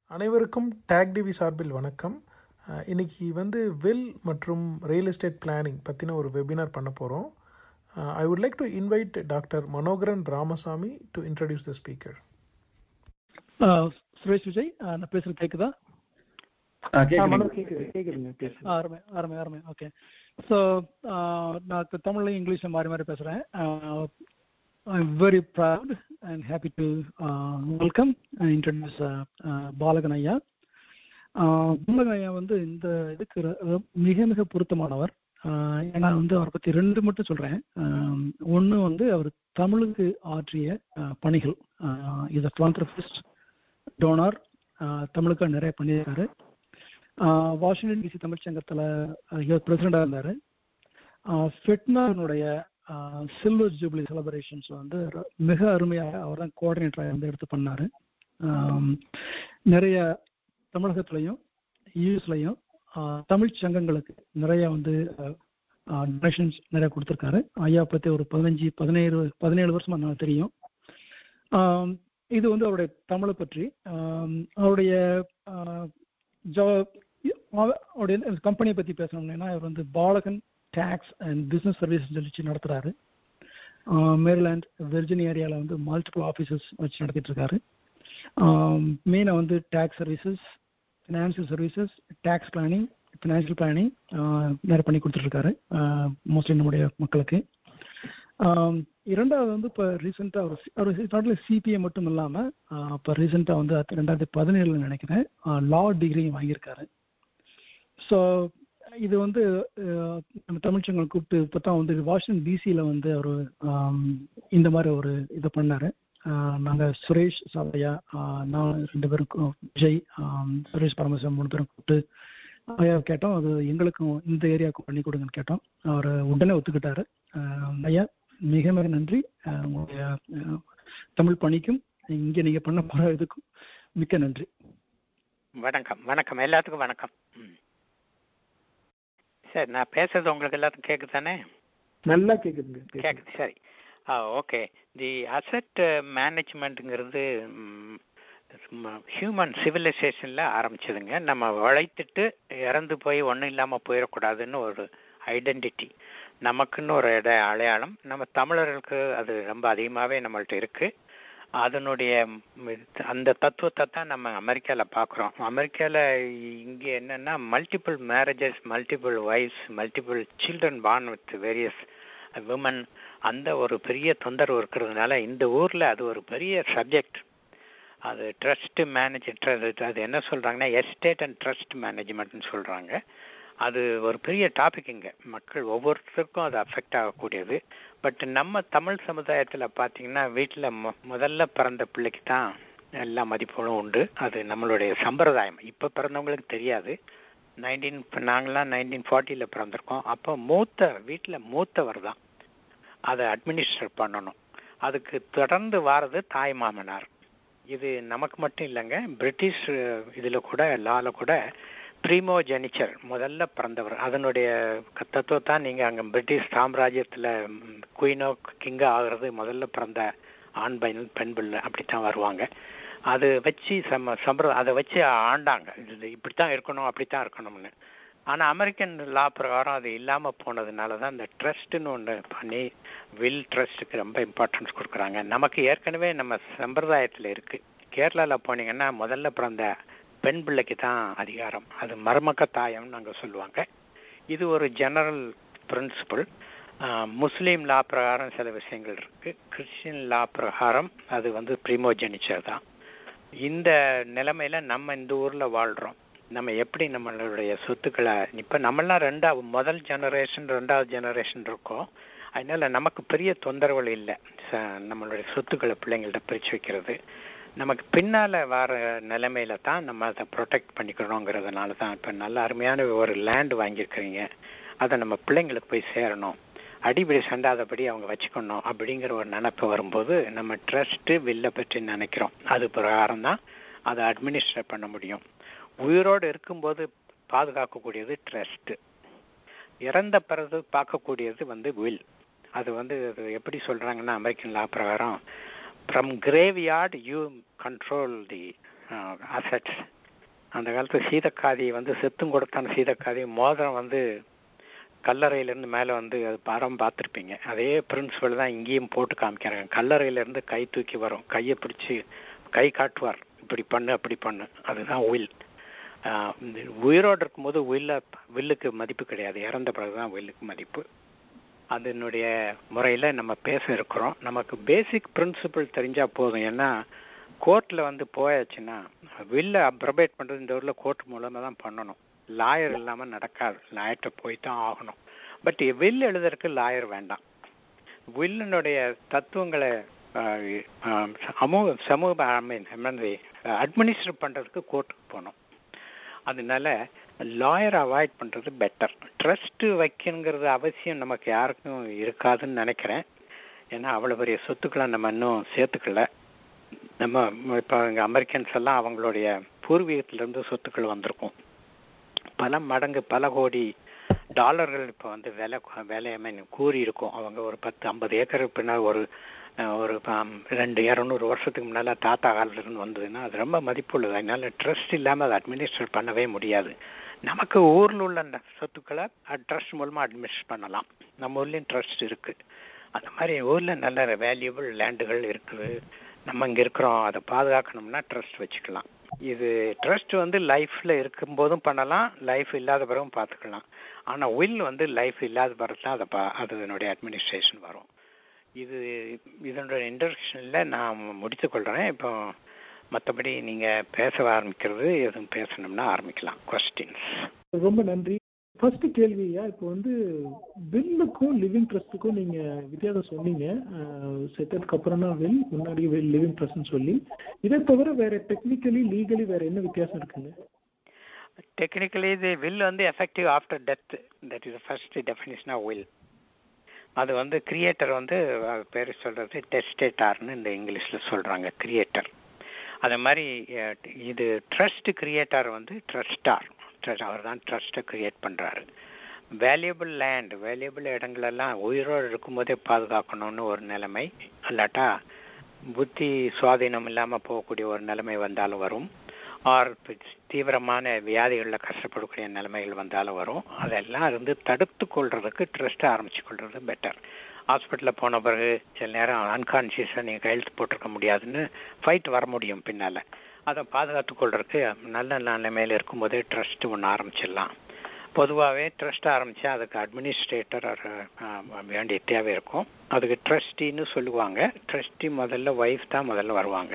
அனைவருக்கும் take TV சார்பில் வணக்கம் அஹ், இன்னைக்கு வந்து வில் மற்றும் ரியல் எஸ்டேட் பிளானிங் பற்றின ஒரு வெபினார் பண்ண போகிறோம் I would like to invite doctor Manoharan Ramasamy to introduce the speaker ah, Suresh Vijay ah, நான் பேசுறது கேக்குதா ஆ, கேக்குதுங்க. கேக்குதுங்க பேசுங்க ஆ, அருமை அருமை அருமை ஓகே ஸோ நான் இப்ப தமிழ்லையும் இங்கிலீஷும் மாறி மாறி பேசுகிறேன் I am very proud and happy to welcome introduce Balagan ஐயா ஆ, பாலகன் ஐயா வந்து இந்த இதுக்கு ர- ர- மிக மிக பொருத்தமானவர் ஆ, ஏன்னா வந்து அவரை பற்றி ரெண்டு மட்டும் சொல்கிறேன் ஒன்று வந்து அவர் தமிழுக்கு ஆற்றிய ஆ, பணிகள் இஸ் அ philanthropist டோனார் தமிழுக்கு நிறைய பண்ணியிருக்காரு ஆஹ் வாஷிங்டன் டிசி தமிழ்ச்சங்கத்தில் இவர் பிரசிடண்டாக இருந்தார் ஃபிட்னானுடைய சில்வர் ஜூப்ளி செலிப்ரேஷன்ஸ் வந்து ர- மிக அருமையாக அவர் தான் கோஆர்டினேட்டராக வந்து எடுத்து பண்ணார் நிறைய தமிழகத்துலையும் யூஎஸ்லையும் தமிழ் சங்கங்களுக்கு நிறைய வந்து டொனேஷன்ஸ் நிறைய கொடுத்துருக்காரு ஐயா பற்றி ஒரு பதினஞ்சு பதினேழு பதினேழு வருஷமா எனக்கு தெரியும் ஆம், இது வந்து அவருடைய தமிழை பற்றி ஆம், அவருடைய ஆஹ், ஜா- அவ- அவருடைய கம்பெனியை பற்றி பேசணும்னா இவர் வந்து பாலகன் டேக்ஸ் அண்ட் பிஸ்னஸ் சர்வீஸ் சொல்லி நடத்துறாரு மேரிலாண்ட் வெர்ஜினி ஏரியாவில் வந்து மல்டிபிள் ஆஃபீஸஸ் வச்சு நடத்திட்டு இருக்காரு மெயினாக வந்து tax services financial services tax planning financial planning நிறைய பண்ணி கொடுத்துட்ருக்காரு மோஸ்ட்லி நம்முடைய மக்களுக்கு ஆம், இரண்டாவது வந்து இப்போ ரீசெண்டாக அவர் அவர் நாட்டில் சிபிஏ மட்டும் இல்லாமல் இப்போ ரீசெண்டாக வந்து அது ரெண்டாயிரத்தி பதினேழுல நினைக்கிறேன் லா டிகிரியும் வாங்கியிருக்காரு ஸோ இது வந்து அஹ், நம்ம தமிழ்ச்சங்கள் கூப்பிட்டு இப்போ தான் வந்து வாஷிங்டன் டிசியில் வந்து அவர் இந்த மாதிரி ஒரு இதை பண்ணார் நாங்கள் சுரேஷ் சாலையா ஆஹ், நான் ரெண்டு பேரும் கூ- விஜய் ஆம், சுரேஷ் பரமசிவம் மூணு பேரும் கூப்பிட்டு ஐயா கேட்டோம் அது எங்களுக்கும் இந்த ஏரியாவுக்கும் பண்ணி கொடுங்கன்னு கேட்டோம் அவர் உடனே ஒத்துக்கிட்டாரு ஆஹ், ஐயா மிக மிக நன்றி ஆஹ், உங்களுடைய ஆஹ், தமிழ் பணிக்கும் இங்கே நீங்கள் பண்ண போகிற இதுக்கும் மிக்க நன்றி வணக்கம் வணக்கம் எல்லாத்துக்கும் வணக்கம் ம். சரி நான் பேசுறது உங்களுக்கு எல்லாத்துக்கும் கேக்குது தானே நல்லா கேக்குதுங்க பேசுங்க. கேக்குது சரி ஆ ஓகே தி அசட் மேனேஜ்மெண்ட்டுங்கிறது ஹியூமன் சிவிலைசேஷனில் ஆரம்பிச்சதுங்க நம்ம உழைத்துட்டு இறந்து போய் ஒன்றும் இல்லாமல் போயிடக்கூடாதுன்னு ஒரு ஐடென்டிட்டி நமக்குன்னு ஒரு இட அடையாளம் நம்ம தமிழர்களுக்கு அது ரொம்ப அதிகமாகவே நம்மள்ட்ட இருக்குது அதனுடைய ம், இது- அந்த தத்துவத்தை தான் நம்ம அமெரிக்காவில் பார்க்குறோம் அமெரிக்காவில் இங்கே என்னென்னா multiple marriages multiple wives multiple children born with various women அந்த ஒரு பெரிய தொந்தரவு இருக்கிறதுனால இந்த ஊரில் அது ஒரு பெரிய சப்ஜெக்ட் அது ட்ரஸ்ட் மேனேஜ் அது என்ன சொல்கிறாங்கன்னா எஸ்டேட் அண்ட் ட்ரஸ்ட் மேனேஜ்மெண்ட்னு சொல்கிறாங்க அது ஒரு பெரிய டாபிக் இங்கே மக்கள் ஒவ்வொருத்தருக்கும் அது அஃபெக்ட் ஆகக்கூடியது பட் நம்ம தமிழ் சமுதாயத்தில் பார்த்தீங்கன்னா வீட்டில் மு முதல்ல பிறந்த பிள்ளைக்கு தான் எல்லா மதிப்புகளும் உண்டு அது நம்மளுடைய சம்பிரதாயம் இப்போ பிறந்தவங்களுக்கு தெரியாது நைன்டீன் நாங்களாம் நைன்டீன் ஃபார்ட்டியில் பிறந்திருக்கோம் அப்போ மூத்த வீட்டில் மூத்தவர் தான் அதை அட்மினிஸ்டர் பண்ணணும் அதுக்கு தொடர்ந்து வாரது தாய் மாமனார் இது நமக்கு மட்டும் இல்லைங்க பிரிட்டிஷ் இதில் கூட லால கூட ப்ரீமோ ஜெனிச்சர் முதல்ல பிறந்தவர் அதனுடைய க- தத்துவத்தான் நீங்கள் அங்கே பிரிட்டிஷ் சாம்ராஜ்யத்தில் குயினோ கிங்கோ ஆகிறது முதல்ல பிறந்த ஆண் பெண் பெண் பிள்ளை அப்படித்தான் வருவாங்க அது வச்சு சம சம்பிர அதை வச்சு ஆண்டாங்க இது இப்படித்தான் இருக்கணும் அப்படித்தான் இருக்கணும்னு ஆனால் அமெரிக்கன் லா பிரகாரம் அது இல்லாமல் போனதுனால தான் இந்த ட்ரஸ்ட்டுன்னு ஒன்று பண்ணி வில் ட்ரஸ்ட்டுக்கு ரொம்ப இம்பார்ட்டன்ஸ் கொடுக்குறாங்க நமக்கு ஏற்கனவே நம்ம சம்பிரதாயத்தில் இருக்குது கேரளாவில் போனீங்கன்னா முதல்ல பிறந்த பெண் பிள்ளைக்கு தான் அதிகாரம் அது மருமக்க தாயம்னு நாங்கள் சொல்லுவாங்க இது ஒரு ஜெனரல் பிரின்சிபல் முஸ்லீம் லா பிரகாரம் சில விஷயங்கள் இருக்கு கிறிஸ்டியன் லா பிரகாரம் அது வந்து ப்ரிமோஜெனிச்சர் தான் இந்த நிலைமையில நம்ம இந்த ஊர்ல வாழ்றோம் நம்ம எப்படி நம்மளுடைய சொத்துக்களை இப்ப நம்மளாம் ரெண்டாவது முதல் ஜெனரேஷன் ரெண்டாவது ஜெனரேஷன் இருக்கோம் அதனால நமக்கு பெரிய தொந்தரவுகள் இல்லை ச- நம்மளுடைய சொத்துக்களை பிள்ளைங்கள்ட்ட பிரிச்சு வைக்கிறது நமக்கு பின்னால வர நிலைமையில தான் நம்ம அதை ப்ரொடெக்ட் பண்ணிக்கணுங்கிறதுனால தான் இப்போ நல்ல அருமையான ஒரு லேண்ட் வாங்கியிருக்கிறீங்க அதை நம்ம பிள்ளைங்களுக்கு போய் சேரணும் அடிப்படை சண்டாதபடி அவங்க வச்சுக்கணும் அப்படிங்கிற ஒரு நினைப்பு வரும்போது நம்ம ட்ரஸ்ட்டு வில்ல பற்றி நினைக்கிறோம் அது பிரகாரம் தான் அதை அட்மினிஸ்ட்ரேட் பண்ண முடியும் உயிரோடு இருக்கும்போது பாதுகாக்கக்கூடியது ட்ரஸ்ட்டு இறந்த பிறகு பார்க்கக்கூடியது வந்து வில் அது வந்து அது எப்படி சொல்றாங்கன்னா அமெரிக்கன் லா பிரகாரம் from graveyard you control the assets அந்த காலத்து சீதக்காதி வந்து செத்தும் கொடுத்தான சீதக்காதி மோதிரம் வந்து கல்லறையிலேருந்து மேலே வந்து அது பாரம் பார்த்துருப்பீங்க அதே பிரின்சிபல் தான் இங்கேயும் போட்டு காமிக்கிறாங்க கல்லறையிலேருந்து கை தூக்கி வரும் கையை பிடிச்சி கை காட்டுவார் இப்படி பண்ணு அப்படி பண்ணு அதுதான் உயில் உயிரோடு இருக்கும்போது உயில்ல வில்லுக்கு மதிப்பு கிடையாது இறந்த பிறகுதான் வில்லுக்கு மதிப்பு அதனுடைய முறையில் நம்ம பேச இருக்கிறோம் நமக்கு பேசிக் பிரின்சிபிள் தெரிஞ்சால் போதும் ஏன்னா கோர்ட்டில் வந்து போயாச்சுன்னா வில்லை அப்ரபேட் பண்ணுறது இந்த ஊரில் கோர்ட் மூலமாக தான் பண்ணணும் லாயர் இல்லாமல் நடக்காது லாயர்கிட்ட போய் தான் ஆகணும் பட் வில் எழுதுறதுக்கு லாயர் வேண்டாம் வில்லினுடைய தத்துவங்களை சமூக சமூக ஐ மீன் அட்மினிஸ்டர் பண்ணுறதுக்கு கோர்ட்டுக்கு போகணும் அதனால லாயர் அவாய்ட் பண்ணுறது பெட்டர் ட்ரஸ்ட்டு வைக்கணுங்கிறது அவசியம் நமக்கு யாருக்கும் இருக்காதுன்னு நினைக்கிறேன் ஏன்னா அவ்வளோ பெரிய சொத்துக்களை நம்ம இன்னும் சேர்த்துக்கல நம்ம இப்போ இங்கே அமெரிக்கன்ஸ் எல்லாம் அவங்களுடைய பூர்வீகத்திலேருந்து சொத்துக்கள் வந்திருக்கும் பல மடங்கு பல கோடி டாலர்கள் இப்போ வந்து விலை விலை மீன் கூறி இருக்கும் அவங்க ஒரு பத்து ஐம்பது ஏக்கர் பின்னால் ஒரு ஒரு ரெண்டு இரநூறு வருஷத்துக்கு முன்னால் தாத்தா காலத்துலேருந்து வந்ததுன்னா அது ரொம்ப மதிப்புள்ளது அதனால ட்ரஸ்ட் இல்லாமல் அதை அட்மினிஸ்ட்ரேட் பண்ணவே முடியாது நமக்கு ஊரில் உள்ள அந்த சொத்துக்களை ட்ரஸ்ட் மூலமாக அட்மினிஸ்ட்ரேட் பண்ணலாம் நம்ம ஊர்லேயும் ட்ரஸ்ட் இருக்குது அந்த மாதிரி ஊரில் நல்ல வேல்யூபிள் லேண்டுகள் இருக்குது நம்ம இங்கே இருக்கிறோம் அதை பாதுகாக்கணும்னா ட்ரஸ்ட் வச்சுக்கலாம் இது ட்ரஸ்ட் வந்து லைஃப்பில் இருக்கும்போதும் பண்ணலாம் லைஃப் இல்லாத பிறகும் பார்த்துக்கலாம் ஆனால் வில் வந்து லைஃப் இல்லாத பிறகு தான் அதை பா அதனுடைய அட்மினிஸ்ட்ரேஷன் வரும் இது இதனுடைய இன்ட்ரடக்ஷனில் நான் முடித்துக்கொள்கிறேன் இப்போ மற்றபடி நீங்கள் பேச ஆரம்பிக்கிறது எதுவும் பேசணும்னா ஆரம்பிக்கலாம் கொஸ்டின்ஸ் ரொம்ப நன்றி ஃபர்ஸ்ட் கேள்வியா இப்போ வந்து வில்லுக்கும் லிவிங் ட்ரஸ்ட்டுக்கும் நீங்க வித்தியாசம் சொன்னீங்க செத்ததுக்கு அப்புறம் தான் வில் முன்னாடி வில் லிவிங் ட்ரஸ்ட்னு சொல்லி இதை தவிர வேற டெக்னிக்கலி லீகலி வேற என்ன வித்தியாசம் இருக்குங்க டெக்னிக்கலி இது வில் வந்து effective after death that is first definition of will அது வந்து கிரியேட்டர் வந்து பேர் சொல்றது டெஸ்டேட்டார்னு இந்த இங்கிலீஷில் சொல்றாங்க கிரியேட்டர் அதே மாதிரி இது ட்ரஸ்ட் கிரியேட்டர் வந்து ட்ரஸ்டார் அவர் தான் ட்ரஸ்ட்டை கிரியேட் பண்ணுறாரு வேல்யூபிள் லேண்ட் வேல்யூபிள் இடங்களெல்லாம் உயிரோடு இருக்கும்போதே பாதுகாக்கணும்னு ஒரு நிலைமை இல்லாட்டா புத்தி சுவாதீனம் இல்லாமல் போகக்கூடிய ஒரு நிலைமை வந்தாலும் வரும் ஆர் தீவிரமான வியாதிகளில் கஷ்டப்படக்கூடிய நிலைமைகள் வந்தாலும் வரும் அதெல்லாம் இருந்து தடுத்து கொள்றதுக்கு ட்ரஸ்ட்டை ஆரம்பிச்சு கொள்வது பெட்டர் ஹாஸ்பிட்டலில் போன பிறகு சில நேரம் அன்கான்சியஸாக நீங்கள் கையெழுத்து போட்டிருக்க முடியாதுன்னு ஃபைட் வர முடியும் பின்னால் அதை பாதுகாத்து கொள்றதுக்கு நல்ல நிலைமையில் இருக்கும்போதே ட்ரஸ்ட் ஒன்று ஆரம்பிச்சிடலாம் பொதுவாகவே ட்ரஸ்ட் ஆரம்பித்தா அதுக்கு அட்மினிஸ்ட்ரேட்டர் வேண்டிய தேவை இருக்கும் அதுக்கு ட்ரஸ்டின்னு சொல்லுவாங்க ட்ரஸ்டி முதல்ல ஒய்ஃப் தான் முதல்ல வருவாங்க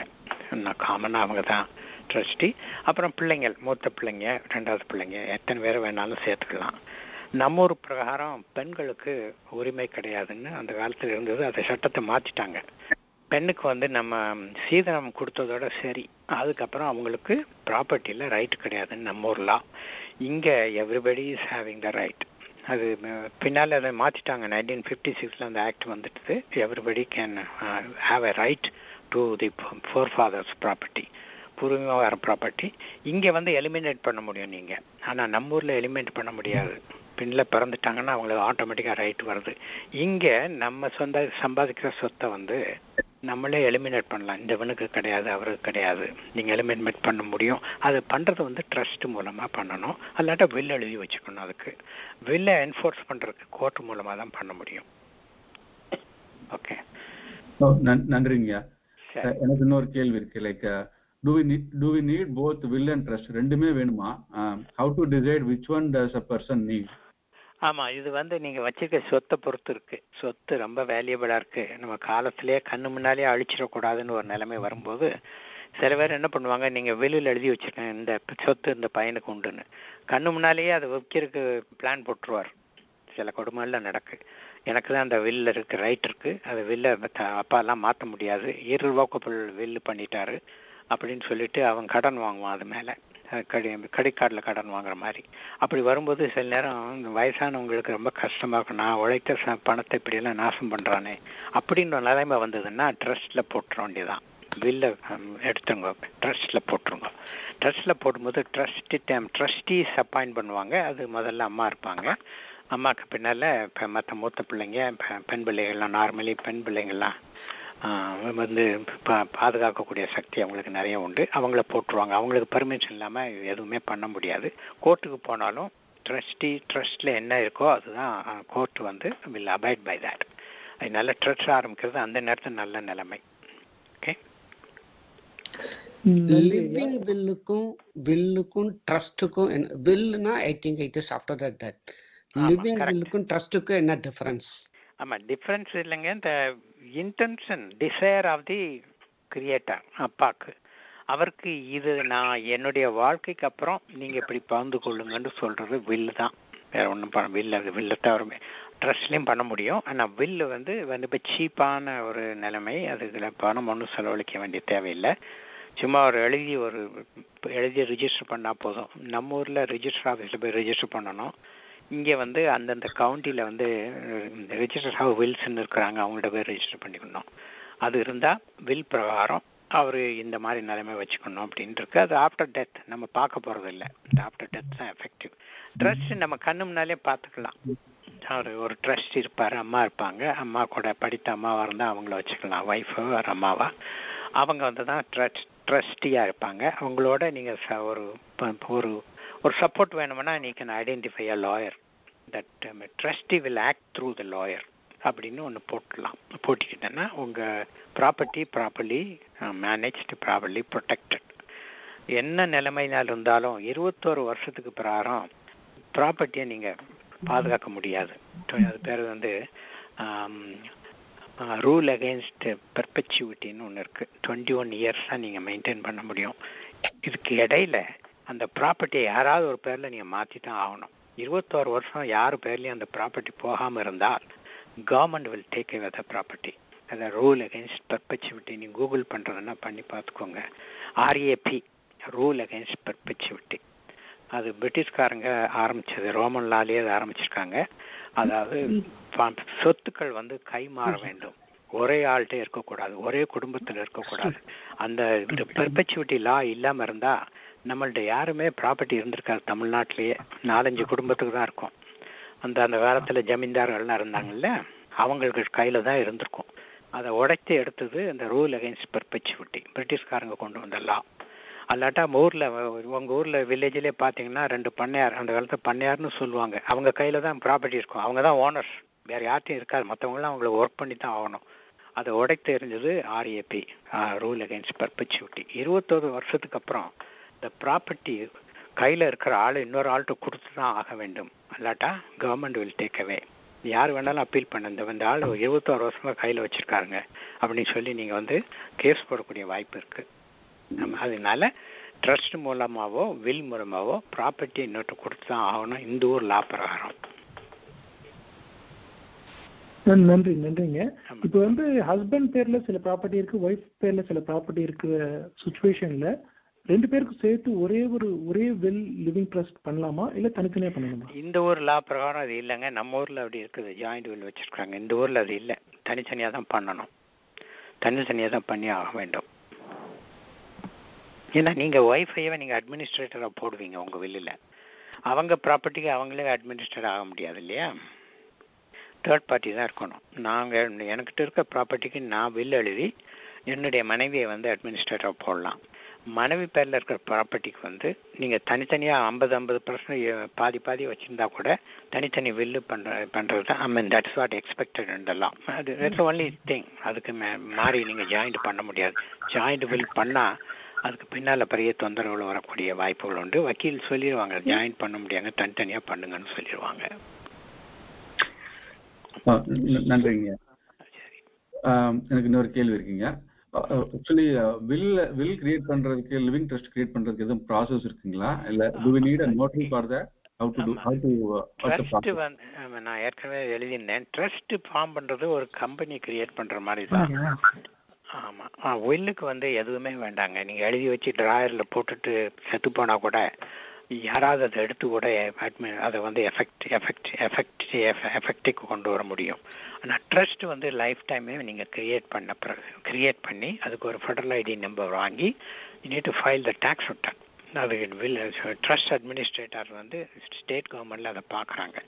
காமனாக அவங்க தான் ட்ரஸ்டி அப்புறம் பிள்ளைங்கள் மூத்த பிள்ளைங்க ரெண்டாவது பிள்ளைங்க எத்தனை பேர் வேணாலும் சேர்த்துக்கலாம் நம்ம ஊர் பிரகாரம் பெண்களுக்கு உரிமை கிடையாதுன்னு அந்த காலத்தில் இருந்தது அந்த சட்டத்தை மாற்றிட்டாங்க பெண்ணுக்கு வந்து நம்ம சீதனம் கொடுத்ததோட சரி அதுக்கப்புறம் அவங்களுக்கு ப்ராப்பர்ட்டியில் ரைட் கிடையாதுன்னு நம்ம ஊர் லா இங்கே everybody is having the right அது பின்னால் அதை மாற்றிட்டாங்க நைன்டீன் ஃபிஃப்டி சிக்ஸில் அந்த ஆக்ட் வந்துடுது everybody can have a right to the four fathers property பூர்வீகமாக வர ப்ராப்பர்ட்டி இங்கே வந்து எலிமினேட் பண்ண முடியும் நீங்கள் ஆனால் நம்ம ஊரில் எலிமினேட் பண்ண முடியாது பின்னில் பிறந்துட்டாங்கன்னா அவங்களுக்கு ஆட்டோமேட்டிக்காக ரைட் வருது இங்கே நம்ம சொந்த சம்பாதிக்கிற சொத்தை வந்து நம்மளே எலிமினேட் பண்ணலாம் இந்தவனுக்கு கிடையாது அவருக்கு கிடையாது நீங்கள் எலிமினேட் பண்ண முடியும் அது பண்ணுறது வந்து ட்ரஸ்ட் மூலமாக பண்ணணும் அல்லாட்டா வில் எழுதி வச்சுக்கணும் அதுக்கு வில்லை என்ஃபோர்ஸ் பண்ணுறதுக்கு கோர்ட் மூலமாக தான் பண்ண முடியும் ஓகே நன்றிங்க எனக்கு இன்னொரு கேள்வி இருக்கு like do we need do we need both will and trust ரெண்டுமே வேணுமா how to decide which one does a person need ஆமா இது வந்து நீங்க வச்சிருக்க சொத்தை பொறுத்து இருக்கு சொத்து ரொம்ப வேல்யூபிளா இருக்கு நம்ம காலத்திலேயே கண்ணு முன்னாலேயே அழிச்சிடக்கூடாதுன்னு ஒரு நிலைமை வரும்போது சில பேர் என்ன பண்ணுவாங்க நீங்க வெளியில் எழுதி வச்சிருக்கேன் இந்த சொத்து இந்த பையனுக்கு உண்டுன்னு கண்ணு முன்னாலேயே அதை வைக்கிறதுக்கு பிளான் போட்டுருவார் சில குடும்பங்கள்ல நடக்கு எனக்கு தான் அந்த வில்ல இருக்கு ரைட் இருக்கு அது வில்ல அப்பாலாம் மாற்ற முடியாது irrevocable வில்லு பண்ணிட்டாரு அப்படின்னு சொல்லிட்டு அவன் கடன் வாங்குவான் அது மேலே கடி கிரெடிட் கார்டில் கடன் வாங்குற மாதிரி அப்படி வரும்போது சில நேரம் வயசானவங்களுக்கு ரொம்ப கஷ்டமாக இருக்கும் நான் உழைத்த ச பணத்தை இப்படியெல்லாம் நாசம் பண்ணுறானே அப்படின்ற நிலைமை வந்ததுன்னா ட்ரஸ்ட்டில் போட்டுற வேண்டியதான் பில்லை எடுத்துருங்க ட்ரஸ்ட்டில் போட்டுருங்க ட்ரஸ்ட்டில் போடும்போது ட்ரஸ்டி டைம் ட்ரஸ்டீஸ் அப்பாயிண்ட் பண்ணுவாங்க அது முதல்ல அம்மா இருப்பாங்க அம்மாவுக்கு பின்னால் இப்போ மற்ற மூத்த பிள்ளைங்க பெண் பிள்ளைகள்லாம் நார்மலி பெண் பிள்ளைங்கள்லாம் ஆஹ் வந்து பா- பாதுகாக்கக்கூடிய சக்தி அவங்களுக்கு நிறைய உண்டு அவங்கள போட்டுருவாங்க அவங்களுக்கு பெர்மிஷன் இல்லாமல் எதுவுமே பண்ண முடியாது கோர்ட்டுக்கு போனாலும் ட்ரஸ்டி ட்ரஸ்ட்டில் என்ன இருக்கோ அதுதான் கோர்ட் வந்து வில் அபைட் பை தட் அதனால ட்ரஸ்ட் ஆரம்பிக்கிறது அந்த நேரத்தில் நல்ல நிலைமை ஓகே ம், நன்றி ஐயா. லிவிங் வில்லுக்கும் வில்லுக்கும் ட்ரஸ்ட்டுக்கும் வில்லுனா I think it is after the death ஆமா, லிவிங் correct. வில்லுக்கும் ட்ரஸ்ட்டுக்கும் என்ன டிஃபரன்ஸ் ஆமாம் டிஃப்ரென்ஸ் இல்லைங்க இந்த intention desire of the creator அப்பாக்கு அவருக்கு இது நான் என்னுடைய வாழ்க்கைக்கு அப்புறம் நீங்கள் இப்படி பகிர்ந்து கொள்ளுங்கன்னு சொல்கிறது வில் தான் வேற ஒன்றும் பண்ண வில் அது வில்லை தவிர ட்ரஸ்ட்லேயும் பண்ண முடியும் ஆனால் வில்லு வந்து வந்து இப்போ சீப்பான ஒரு நிலைமை அதுல பணம் ஒன்றும் செலவழிக்க வேண்டிய தேவையில்லை சும்மா ஒரு எழுதி ஒரு எழுதி ரிஜிஸ்டர் பண்ணால் போதும் நம்ம ஊரில் ரிஜிஸ்டர் ஆஃபீஸில் போய் ரிஜிஸ்டர் பண்ணணும் இங்கே வந்து அந்தந்த கவுண்டியில் வந்து ரிஜிஸ்டர் ஆஃப் வில்ஸ்ன்னு இருக்கிறாங்க அவங்கள்ட்ட போய் ரிஜிஸ்டர் பண்ணிக்கணும் அது இருந்தால் வில் பிரகாரம் அவர் இந்த மாதிரி நிலைமை வச்சுக்கணும் அப்படின்ட்டு இருக்கு அது ஆஃப்டர் டெத் நம்ம பார்க்க போகிறது இல்லை இந்த ஆஃப்டர் டெத் தான் எஃபெக்டிவ் ட்ரஸ்ட் நம்ம கண்ணு முன்னாலே பார்த்துக்கலாம் அவர் ஒரு ட்ரஸ்ட் இருப்பார் அம்மா இருப்பாங்க அம்மா கூட படித்த அம்மாவாக இருந்தால் அவங்கள வச்சுக்கலாம் ஒய்ஃபு ஒரு அம்மாவா அவங்க வந்து தான் ட்ரஸ்ட் ட்ரஸ்டியாக இருப்பாங்க அவங்களோட நீங்கள் ஒரு ப- ஒரு ஒரு சப்போர்ட் வேணும்னா நீ can identify a lawyer that trustee will act through the lawyer அப்படின்னு ஒன்று போட்டுடலாம் போட்டிக்கிட்டேன்னா உங்கள் property properly managed properly protected என்ன நிலைமையினால் இருந்தாலும் இருபத்தோரு வருஷத்துக்கு பிராரம் ப்ராப்பர்ட்டியை நீங்கள் பாதுகாக்க முடியாது அது பேர் வந்து ரூல் அகெயின்ஸ்ட் பெர்பெச்சுவிட்டின்னு ஒன்று இருக்குது டுவெண்ட்டி ஒன் இயர்ஸ் தான் நீங்கள் மெயின்டைன் பண்ண முடியும் இதுக்கு இடையில அந்த ப்ராப்பர்ட்டியை யாராவது ஒரு பேரில் நீங்கள் மாற்றி தான் ஆகணும் இருபத்தோரு வருஷம் யார் பேர்லேயும் அந்த ப்ராப்பர்ட்டி போகாமல் இருந்தால் government will take away the property அதை ரூல் அகெயின்ஸ்ட் பெர்பெச்சுவிட்டி நீங்கள் கூகுள் பண்ணுறதுன்னா பண்ணி பார்த்துக்கோங்க ஆர்ஏபி ரூல் அகெயின்ஸ்ட் பெர்பெச்சுவிட்டி அது பிரிட்டிஷ்காரங்க ஆரம்பிச்சது ரோமன் லாலேயே அதை ஆரம்பிச்சிருக்காங்க அதாவது ப- சொத்துக்கள் வந்து கைமாற வேண்டும் ஒரே ஆள்கிட்ட இருக்கக்கூடாது ஒரே குடும்பத்தில் இருக்கக்கூடாது அந்த இந்த பெர்பெச்சுவிட்டி லா இல்லாமல் இருந்தா நம்மள்ட்ட யாருமே ப்ராப்பர்ட்டி இருந்திருக்காது தமிழ்நாட்டிலேயே நாலஞ்சு குடும்பத்துக்கு தான் இருக்கும் அந்த அந்த காலத்தில் ஜமீன்தார்கள்லாம் இருந்தாங்கல்ல அவங்களுக்கு கையில் தான் இருந்திருக்கும் அதை உடைத்து எடுத்தது இந்த ரூல் அகைன்ஸ்ட் பெர்பெச்சுவிட்டி பிரிட்டிஷ்காரங்க கொண்டு வந்த லா அல்லாட்டா ஊரில் உங்கள் ஊரில் வில்லேஜ்லேயே பார்த்தீங்கன்னா ரெண்டு பண்ணையார் அந்த காலத்தில் பண்ணையார்னு சொல்லுவாங்க அவங்க கையில் தான் ப்ராப்பர்ட்டி இருக்கும் அவங்க தான் ஓனர்ஸ் வேறு யார்ட்டையும் இருக்காது மற்றவங்களாம் அவங்கள ஒர்க் பண்ணி தான் ஆகணும் அதை உடைத்து எறிஞ்சது ஆர்ஏபி ரூல் அகைன்ஸ்ட் பெர்பெச்சுவிட்டி இருபத்தோரு வருஷத்துக்கு அப்புறம் இந்த ப்ராப்பர்ட்டி கையில் இருக்கிற ஆள் இன்னொரு ஆள்கிட்ட கொடுத்து தான் ஆக வேண்டும் அல்லாட்டா கவர்மெண்ட் வில் டேக் அவே யார் வேணாலும் அப்பீல் பண்ண இந்த இந்த ஆள் இருபத்தோரு வருஷமா கையில் வச்சிருக்காருங்க அப்படின்னு சொல்லி நீங்கள் வந்து கேஸ் போடக்கூடிய வாய்ப்பு இருக்கு நம்ம அதனால ட்ரஸ்ட் மூலமாவோ வில் மூலமாவோ ப்ராப்பர்ட்டி இன்னொரு கொடுத்து தான் ஆகணும் இந்த ஊர் லா பிரகாரம் நன்- நன்றி நன்றிங்க ஆமா. இப்போ வந்து ஹஸ்பண்ட் பேர்ல சில ப்ராப்பர்ட்டி இருக்கு ஒய்ஃப் பேர்ல சில ப்ராப்பர்ட்டி இருக்கிற சுச்சுவேஷன்ல ரெண்டு பேருக்கும் சேர்த்து ஒரே ஒரு ஒரே வெல் லிவிங் ட்ரஸ்ட் பண்ணலாமா இல்ல தனித்தனியா பண்ணணுமா இந்த ஊர் லா பிரகாரம் அது இல்லைங்க நம்ம ஊர்ல அப்படி இருக்குது ஜாயிண்ட் வில் வச்சிருக்காங்க இந்த ஊர்ல அது இல்லை தனித்தனியா தான் பண்ணணும் தனித்தனியா தான் பண்ணி ஆக வேண்டும் ஏன்னா நீங்க ஒய்ஃபையவே நீங்க அட்மினிஸ்ட்ரேட்டரா போடுவீங்க உங்க வில்லில் அவங்க ப்ராப்பர்ட்டிக்கு அவங்களே அட்மினிஸ்ட்ரேட் ஆக முடியாது இல்லையா தேர்ட் பார்ட்டி தான் இருக்கணும் நாங்கள் எனக்கிட்ட இருக்க ப்ராப்பர்ட்டிக்கு நான் வில் எழுதி என்னுடைய மனைவியை வந்து அட்மினிஸ்ட்ரேட்டராக போடலாம் மனைவி பேரில் இருக்கிற ப்ராப்பர்ட்டிக்கு வந்து நீங்கள் தனித்தனியாக ஐம்பது ஐம்பது பர்சன்ட் பாதி பாதி வச்சுருந்தா கூட தனித்தனி வில்லு பண்ணுற பண்ணுறது தான் I mean that's what expected இருந்தலாம் அது தட்ஸ் ஒன்லி திங் அதுக்கு மே மாறி நீங்கள் ஜாயிண்ட் பண்ண முடியாது ஜாயிண்ட் வில் பண்ணால் அதுக்கு பின்னால் பெரிய தொந்தரவுகள் வரக்கூடிய வாய்ப்புகள் உண்டு வக்கீல் சொல்லிடுவாங்க ஜாயின் பண்ண முடியாங்க தனித்தனியாக பண்ணுங்கன்னு சொல்லிடுவாங்க ஆ, ந- நன்றிங்க ஆம், எனக்கு இன்னொரு கேள்வி இருக்குங்க ஆக்சுவலி வில் வில் கிரியேட் பண்றதுக்கு லிவிங் ட்ரஸ்ட் கிரியேட் பண்றதுக்கு எதுவும் ப்ராசஸ் இருக்குங்களா இல்ல do we need a notary for that how to do how to trust வந்து ஆமா, நான் ஏற்கனவே எழுதியிருந்தேன் ட்ரஸ்ட் ஃபார்ம் பண்றது ஒரு கம்பெனி கிரியேட் பண்ற மாதிரி தான் ஆமா ஆ வில்லுக்கு வந்து எதுவுமே வேண்டாங்க நீங்க எழுதி வச்சு டிராயர்ல போட்டுட்டு செத்து போனா கூட யாராவது அதை எடுத்து கூட admi- அதை வந்து எஃபெக்ட் எஃபெக்ட் எஃபெக்ட் எஃபெக்டுக்கு கொண்டு வர முடியும் ஆனால் ட்ரஸ்ட் வந்து லைஃப் டைமே நீங்கள் கிரியேட் பண்ண பிறகு கிரியேட் பண்ணி அதுக்கு ஒரு ஃபெடரல் ஐடி நம்பர் வாங்கி need to file the tax return அது வில் ட்ரஸ்ட் அட்மினிஸ்ட்ரேட்டர் வந்து ஸ்டேட் கவர்மெண்ட்ல அதை பார்க்குறாங்க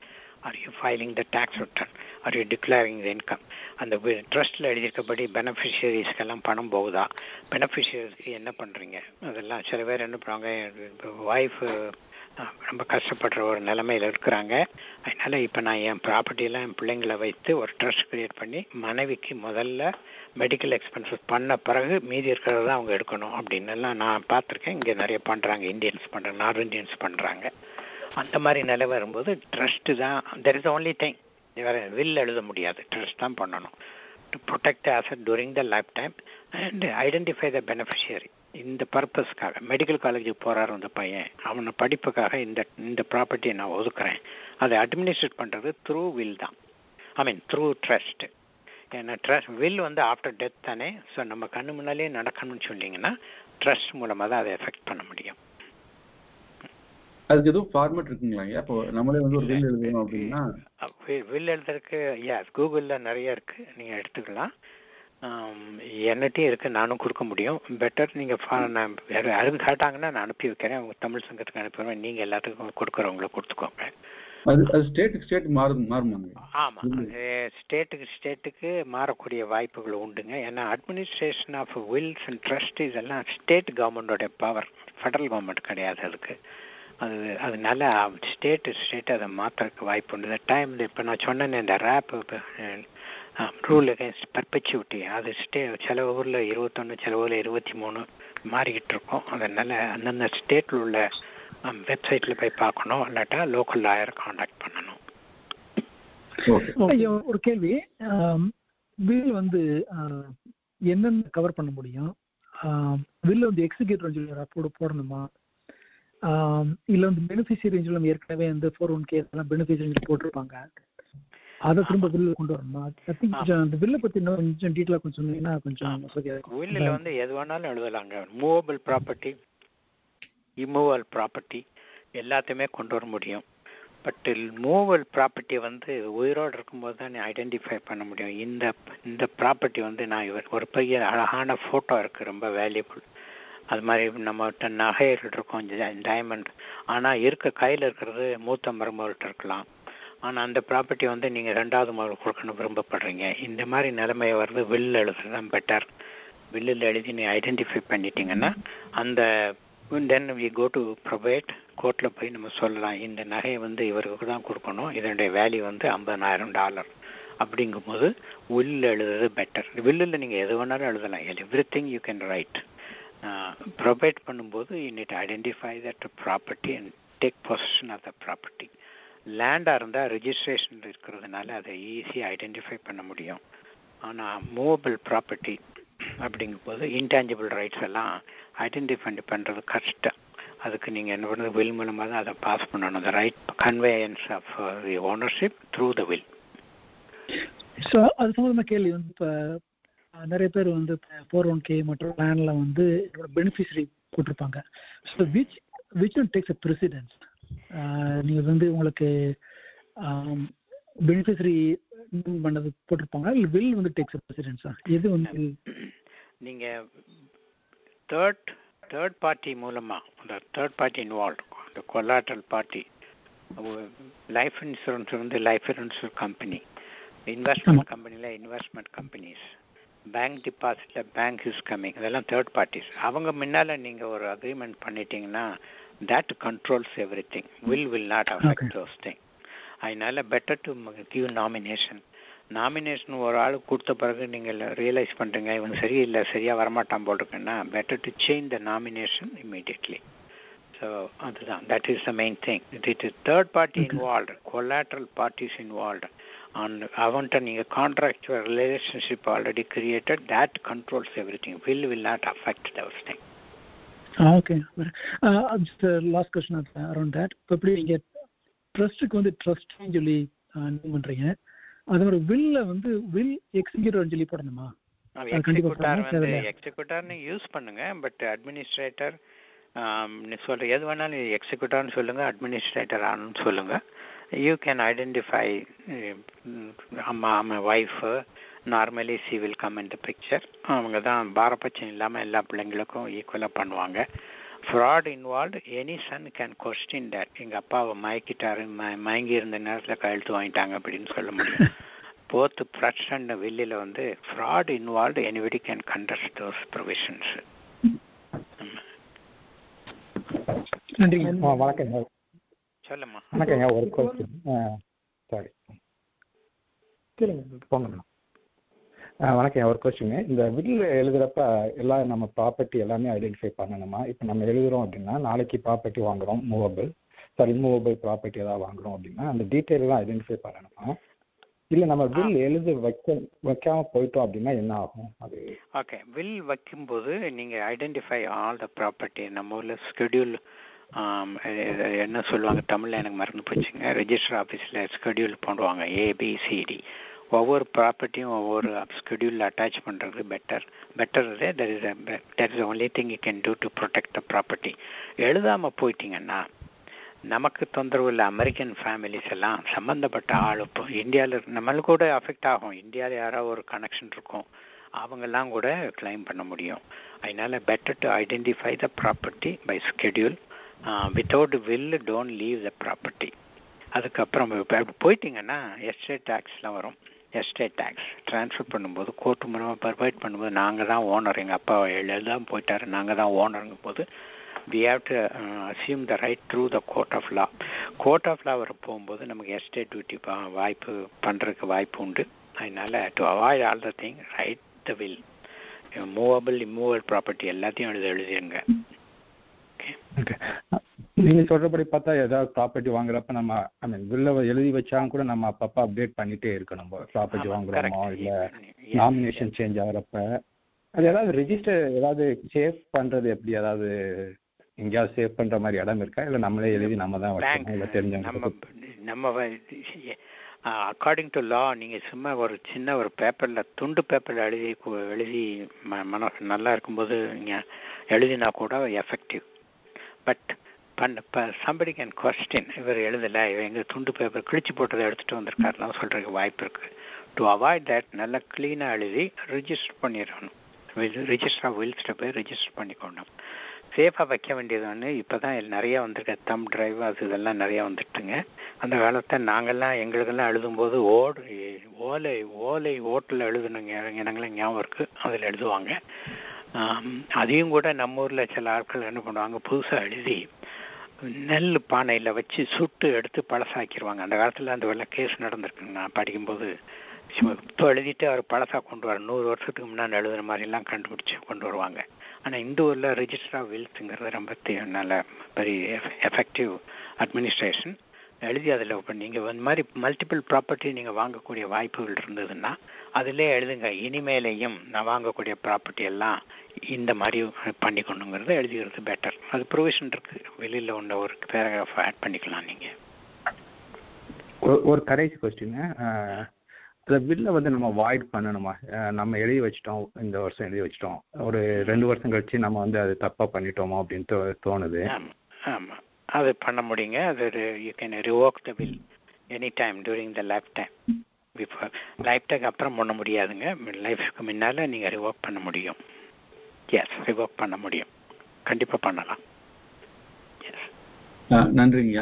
are you filing the tax return are you declaring the income அந்த ட்ரஸ்ட்டில் எழுதியிருக்கபடி பெனிஃபிஷியரிஸ்க்கெல்லாம் பணம் போகுதா பெனிஃபிஷியரிஸ்க்கு என்ன பண்ணுறீங்க அதெல்லாம் சில பேர் என்ன பண்ணுவாங்க ஒய்ஃபு ரொம்ப கஷ்டப்படுற ஒரு நிலைமையில் இருக்கிறாங்க அதனால் இப்போ நான் என் ப்ராப்பர்ட்டியெல்லாம் என் பிள்ளைங்களை வைத்து ஒரு ட்ரஸ்ட் க்ரியேட் பண்ணி மனைவிக்கு முதல்ல மெடிக்கல் எக்ஸ்பென்சஸ் பண்ண பிறகு மீதி இருக்கிறத தான் அவங்க எடுக்கணும் அப்படின்னு எல்லாம் நான் பார்த்துருக்கேன் இங்கே நிறைய பண்ணுறாங்க இந்தியன்ஸ் பண்ணுறாங்க நார்த் இந்தியன்ஸ் பண்ணுறாங்க அந்த மாதிரி நிலை வரும்போது ட்ரஸ்ட்டு தான் தெர் இஸ் ஓன்லி திங் வேறு வில் எழுத முடியாது ட்ரஸ்ட் தான் பண்ணணும் to protect asset during the lifetime and identify the beneficiary இந்த பர்பஸ்க்காக மெடிக்கல் காலேஜுக்கு போகிறாரு அந்த பையன் அவனை படிப்புக்காக இந்த இந்த ப்ராப்பர்ட்டியை நான் ஒதுக்குறேன் அதை அட்மினிஸ்ட்ரேட் பண்ணுறது த்ரூ வில் தான் ஐ மீன் த்ரூ ட்ரஸ்ட் ஏன்னா ட்ரஸ்ட் வில் வந்து ஆஃப்டர் டெத் தானே ஸோ நம்ம கண்ணு முன்னாலே நடக்கணும்னு சொன்னீங்கன்னா ட்ரஸ்ட் மூலமாக தான் அதை எஃபெக்ட் பண்ண முடியும் அதுக்கு எதுவும் ஃபார்மேட் இருக்குங்களா ஐயா இப்போ நம்மளே வந்து ஒரு வில் எழுதணும் அப்படின்னா வில் எழுதுறதுக்கு எஸ் கூகுளில் நிறைய இருக்குது நீங்கள் எடுத்துக்கலாம் என்னட்டையும் இருக்குது நானும் கொடுக்க முடியும் பெட்டர் நீங்கள் ஃபா நான் வேறு யாரும் கேட்டாங்கன்னா நான் அனுப்பி வைக்கிறேன் உங்கள் தமிழ் சங்கத்துக்கு அனுப்பிடுவேன் நீங்கள் எல்லாத்துக்கும் கொடுக்குறவங்கள கொடுத்துக்கோங்க அது அது ஸ்டேட்டுக்கு ஸ்டேட் மாறும் மாறுமாங்க ஆமாம் ஸ்டேட்டுக்கு ஸ்டேட்டுக்கு மாறக்கூடிய வாய்ப்புகள் உண்டுங்க ஏன்னா administration of wills and trust இதெல்லாம் ஸ்டேட் கவர்மெண்டோடைய பவர் ஃபெடரல் கவர்மெண்ட் கிடையாது அதுக்கு அது அதனால ஸ்டேட்டு ஸ்டேட் அதை மாற்றுறதுக்கு வாய்ப்பு உண்டு இந்த டைம் இப்போ நான் சொன்னேன் இந்த ரேப் ரூல் அகேன்ஸ்ட் பர்பச்சுவிட்டி அது ஸ்டே சில ஊரில் இருபத்தொன்று சில ஊரில் இருபத்தி மூணு மாறிக்கிட்டு இருக்கோம் அதனால் அந்தந்த ஸ்டேட்டில் உள்ள வெப்சைட்டில் போய் பார்க்கணும் இல்லாட்டா லோக்கல் லாயர் காண்டாக்ட் பண்ணணும் ஐயா ஒரு கேள்வி வில் வந்து என்னென்ன கவர் பண்ண முடியும் வில் வந்து எக்ஸிக்யூட்டிவ் சொல்லி போட போடணுமா இல்லை வந்து பெனிஃபிஷியரி நம்ம ஏற்கனவே வந்து ஃபோர் ஒன் கே எல்லாம் பெனிஃபிஷியரி போட்டிருப்பாங்க அதை திரும்ப பில்ல கொண்டு வரணுமா கொஞ்சம் அந்த பில்லை பத்தி இன்னும் கொஞ்சம் டீட்டெயிலாக கொஞ்சம் சொன்னீங்கன்னா கொஞ்சம் வசதியாக இருக்கும் வில்லில் வந்து எது வேணாலும் எழுதலாங்க மூவபிள் ப்ராப்பர்ட்டி இம்மூவல் ப்ராப்பர்ட்டி எல்லாத்தையுமே கொண்டு வர முடியும் பட் மூவல் ப்ராப்பர்ட்டி வந்து உயிரோடு இருக்கும்போது தான் ஐடென்டிஃபை பண்ண முடியும் இந்த இந்த ப்ராப்பர்ட்டி வந்து நான் இவர் ஒரு பெரிய அழகான ஃபோட்டோ இருக்குது ரொம்ப வேல்யூபிள் அது மாதிரி நம்மகிட்ட நகைகள் இருக்கும் டைமண்ட் ஆனால் இருக்க கையில் இருக்கிறது மூத்த மருமகள்கிட்ட இருக்கலாம் ஆனால் அந்த ப்ராப்பர்ட்டி வந்து நீங்கள் ரெண்டாவது மகள் கொடுக்கணும் விரும்பப்படுறீங்க இந்த மாதிரி நிலைமையை வருது வில் எழுதுறது தான் பெட்டர் வில்லில் எழுதி நீ ஐடென்டிஃபை பண்ணிட்டீங்கன்னா அந்த then we go to probate கோர்ட்டில் போய் நம்ம சொல்லலாம் இந்த நகையை வந்து இவருக்கு தான் கொடுக்கணும் இதனுடைய வேல்யூ வந்து ஐம்பதாயிரம் டாலர் அப்படிங்கும்போது வில் எழுதுறது பெட்டர் வில்லில் நீங்கள் எது வேணாலும் எழுதலாம் everything you can write provide பண்ணும்போது you need identify that property and take possession of the property லேண்டாக இருந்தால் ரிஜிஸ்ட்ரேஷன் இருக்கிறதுனால அதை ஈஸியாக ஐடென்டிஃபை பண்ண முடியும் ஆனால் மூவபிள் ப்ராப்பர்ட்டி அப்படிங்கும்போது இன்டான்ஜிபிள் ரைட்ஸ் எல்லாம் ஐடென்டிஃபை பண்ணுறது கஷ்டம் அதுக்கு நீங்கள் என்ன பண்ணுறது வில் மூலமாக தான் அதை பாஸ் பண்ணணும் the right conveyance of the ownership through the will so அது சம்மந்தமாக கேள்வி வந்து இப்போ நிறைய பேர் வந்து ஃபோர் ஒன் கே மற்றும் பிளான்ல வந்து பெனிஃபிஷரி போட்டிருப்பாங்க so which which one takes a precedence நீங்கள் வந்து உங்களுக்கு பெனிஃபிஷரி பண்ணது போட்டிருப்பாங்க இல்லை வில் வந்து டேக்ஸ் அ ப்ரெசிடென்ஸா எது வந்து நீங்கள் தேர்ட் தேர்ட் பார்ட்டி மூலமாக அந்த தேர்ட் பார்ட்டி இன்வால்வ் இந்த கொலாட்ரல் பார்ட்டி லைஃப் இன்சூரன்ஸ் வந்து லைஃப் இன்சூரன்ஸ் கம்பெனி இன்வெஸ்ட்மெண்ட் கம்பெனியில் இன்வெஸ்ட்மெண்ட் கம்பெனிஸ் பேங்க் டிபாசிட்டில் பேங்க் இஸ் கம்மிங் இதெல்லாம் தேர்ட் பார்ட்டிஸ் அவங்க முன்னால் நீங்கள் ஒரு அக்ரிமெண்ட் பண்ணிட்டீங்கன்னா that controls everything will will not affect those thing அதனால better to give nomination nomination ஒரு ஆள் கொடுத்த பிறகு நீங்கள் ரியலைஸ் பண்ணுறீங்க இவன் சரியில்லை சரியாக வரமாட்டான் போல் இருக்குன்னா better to change the nomination immediately so அதுதான் that is the main thing it is third party involved collateral parties involved on அவன்கிட்ட நீங்கள் contractual relationship already created that controls everything will will not affect those thing okay just last question around that இப்போ எப்படி நீங்கள் ட்ரஸ்ட்டுக்கு வந்து ட்ரஸ்ட்னு சொல்லி நீங்கள் பண்ணுறீங்க அது ஒரு வில்ல வந்து வில் எக்ஸிக்யூட்டிவ் சொல்லி போடணுமா எக்ஸிக்யூட்டார் வந்து எக்ஸிக்யூட்டார்னு யூஸ் பண்ணுங்க பட் அட்மினிஸ்ட்ரேட்டர் நீ சொல்ற எது வேணாலும் எக்ஸிக்யூட்டார்னு சொல்லுங்க அட்மினிஸ்ட்ரேட்டர் ஆனுன்னு சொல்லுங்க யூ கேன் ஐடென்டிஃபை அம்மா அம்மா wife normally she will come in the picture அவங்க தான் பாரபட்சம் இல்லாமல் எல்லா பிள்ளைங்களுக்கும் ஈக்குவலாக பண்ணுவாங்க fraud involve any son can question that எங்கள் அப்பாவை மயக்கிட்டாரு ம மயங்கி இருந்த நேரத்தில் கையெழுத்து வாங்கிட்டாங்க அப்படின்னு சொல்ல முடியும் போத் ப்ளஸ் அண்ட் வில்லில் வந்து fraud involve anybody can contest those provisions நன்றிங்க ஆ வணக்கங்க சொல்லுமா வணக்கங்க ஒரு கொஸ்டின் சாரி கேளுங்க போங்க மேடம் ஆ வணக்கம் ஒரு கொஸ்டின் இந்த வில் எழுதுறப்ப எல்லா நம்ம ப்ராப்பர்ட்டி எல்லாமே ஐடென்டிஃபை பண்ணணுமா இப்போ நம்ம எழுதுறோம் அப்படின்னா நாளைக்கு ப்ராப்பர்ட்டி வாங்குறோம் மூவபிள் சாரி மூவபிள் ப்ராப்பர்ட்டி ஏதாவது வாங்குறோம் அப்படின்னா அந்த டீட்டெயில் எல்லாம் ஐடென்டிஃபை பண்ணணுமா இல்லை நம்ம வில் எழுத வைக்க வைக்காம போயிட்டோம் அப்படின்னா என்ன ஆகும் அது ஓகே வில் வைக்கும்போது நீங்கள் ஐடென்டிஃபை ஆல் த ப்ராப்பர்ட்டி நம்ம ஊரில் ஸ்கெடியூல் என்ன சொல்லுவாங்க தமிழில் எனக்கு மறந்து போச்சுங்க ரெஜிஸ்டர் ஆஃபீஸில் ஸ்கெடியூல் போடுவாங்க ஏபிசிடி ஒவ்வொரு ப்ராப்பர்ட்டியும் ஒவ்வொரு ஸ்கெடியூலில் அட்டாச் பண்ணுறது better better there is there is only thing you can do to protect the property எழுதாமல் போயிட்டீங்கன்னா நமக்கு தொந்தரவு இல்லை அமெரிக்கன் ஃபேமிலிஸ் எல்லாம் சம்மந்தப்பட்ட ஆள் இப்போ இந்தியாவில் நம்மளுக்கு கூட அஃபெக்ட் ஆகும் இந்தியாவில் யாராவது ஒரு கனெக்ஷன் இருக்கும் அவங்கெல்லாம் கூட கிளைம் பண்ண முடியும் அதனால better to identify the property by schedule without will don't leave the property அதுக்கப்புறம் இப்போ அப்படி போயிட்டீங்கன்னா எஸ்டேட் டேக்ஸ்லாம் வரும் எஸ்டேட் டேக்ஸ் ட்ரான்ஸ்ஃபர் பண்ணும்போது கோர்ட்டு மூலமாக ப்ரொவைட் பண்ணும்போது நாங்கள் தான் ஓனர் எங்கள் அப்பா எழுதாமல் போயிட்டாரு நாங்கள் தான் ஓனருங்கும் போது we have to assume the right through the court of law court of law வர போகும்போது நமக்கு எஸ்டேட் டியூட்டி வாய்ப்பு பண்ணுறதுக்கு வாய்ப்பு உண்டு அதனால to avoid all the thing right the will movable immovable property எல்லாத்தையும் எழுத எழுதிருங்க ஓகே நீங்க சொல்றபடி பார்த்தா ஏதாவது ப்ராப்பர்ட்டி வாங்குறப்ப நம்ம ஐ மீன் வில்ல எழுதி வச்சாலும் கூட நம்ம அப்பப்ப அப்டேட் பண்ணிட்டே இருக்கணும் ப்ராப்பர்ட்டி வாங்குறோமோ இல்ல நாமினேஷன் சேஞ்ச் ஆகுறப்ப அது ஏதாவது ரெஜிஸ்டர் ஏதாவது சேவ் பண்றது எப்படி ஏதாவது எங்கேயாவது சேவ் பண்ற மாதிரி இடம் இருக்கா இல்ல நம்மளே எழுதி நம்ம தான் வைக்கணும் இல்ல நம்ம தெரிஞ்சவங்க நம்ம அக்கார்டிங் டு லா நீங்கள் சும்மா ஒரு சின்ன ஒரு பேப்பரில் துண்டு பேப்பரில் எழுதி கு- எழுதி ம மன நல்லா இருக்கும்போது நீங்கள் எழுதினா கூட எஃபெக்டிவ் பட் பண்ண இப்போ சம்படி கேன் கொஸ்டின் இவர் எழுதலை இவர் எங்கள் துண்டு பேப்பர் கிழிச்சு போட்டதை எடுத்துகிட்டு வந்திருக்காருலாம் சொல்கிறதுக்கு வாய்ப்பு இருக்குது டு அவாய்ட் தட் நல்லா க்ளீனாக எழுதி ரிஜிஸ்டர் பண்ணிடணும் ரிஜிஸ்டர் ஆஃப் வில்ஸ்ட்டை போய் ரிஜிஸ்டர் பண்ணிக்கணும் சேஃபாக வைக்க வேண்டியது ஒன்று இப்போ தான் நிறையா வந்திருக்கு தம் டிரைவ் அது இதெல்லாம் நிறையா வந்துட்டுங்க அந்த காலத்தை நாங்கள்லாம் எங்களுக்கெல்லாம் எழுதும்போது ஓடு ஓலை ஓலை ஓட்டில் எழுதுனங்க எனங்களாம் ஞாபகம் இருக்குது அதில் எழுதுவாங்க ஆம், அதையும் கூட நம்ம ஊரில் சில ஆட்கள் என்ன பண்ணுவாங்க புதுசாக எழுதி நெல் பானையில் வச்சு சுட்டு எடுத்து பழசாக்கிடுவாங்க அந்த காலத்தில் அந்த வெள்ள கேஸ் நடந்திருக்குங்க நான் படிக்கும்போது சும்மா இப்போ எழுதிட்டு அவர் பழசா கொண்டு வர நூறு வருஷத்துக்கு முன்னாடி எழுதுன மாதிரிலாம் கண்டுபிடிச்சு கொண்டு வருவாங்க ஆனால் இந்த ஊரில் ரெஜிஸ்டர் ஆஃப் வில்ஸுங்கிறது ரொம்ப தே- நல்ல வெரி எஃபெக்டிவ் அட்மினிஸ்ட்ரேஷன் எழுதி அதில் இப்போ நீங்கள் இந்த மாதிரி மல்டிபிள் ப்ராப்பர்ட்டி நீங்கள் வாங்கக்கூடிய வாய்ப்புகள் இருந்ததுன்னா அதிலே எழுதுங்க இனிமேலையும் நான் வாங்கக்கூடிய ப்ராப்பர்ட்டி எல்லாம் இந்த மாதிரி பண்ணிக்கணுங்கிறத எழுதிக்கிறது பெட்டர் அது ப்ரொவிஷன் இருக்குது வெளியில் உள்ள ஒரு பேராகிராஃப் ஆட் பண்ணிக்கலாம் நீங்கள் ஒரு- ஒரு கடைசி கொஸ்டின் அந்த பில்லை வந்து நம்ம வாய்ட் பண்ணணுமா அஹ் நம்ம எழுதி வச்சிட்டோம் இந்த வருஷம் எழுதி வச்சிட்டோம் ஒரு ரெண்டு வருஷம் கழிச்சு நம்ம வந்து அது தப்பா பண்ணிட்டோமோ அப்படின்னு தோ- தோணுது ஆமாம் ஆமாம் அது பண்ண முடியுங்க அது you can revoke the bill any time during the lifetime before lifetime அப்புறம் பண்ண முடியாதுங்க லைஃப்க்கு முன்னால் நீங்கள் ரிவோக் பண்ண முடியும் எஸ் ரிவோக் பண்ண முடியும் கண்டிப்பாக பண்ணலாம் எஸ் அஹ் நன்றிங்க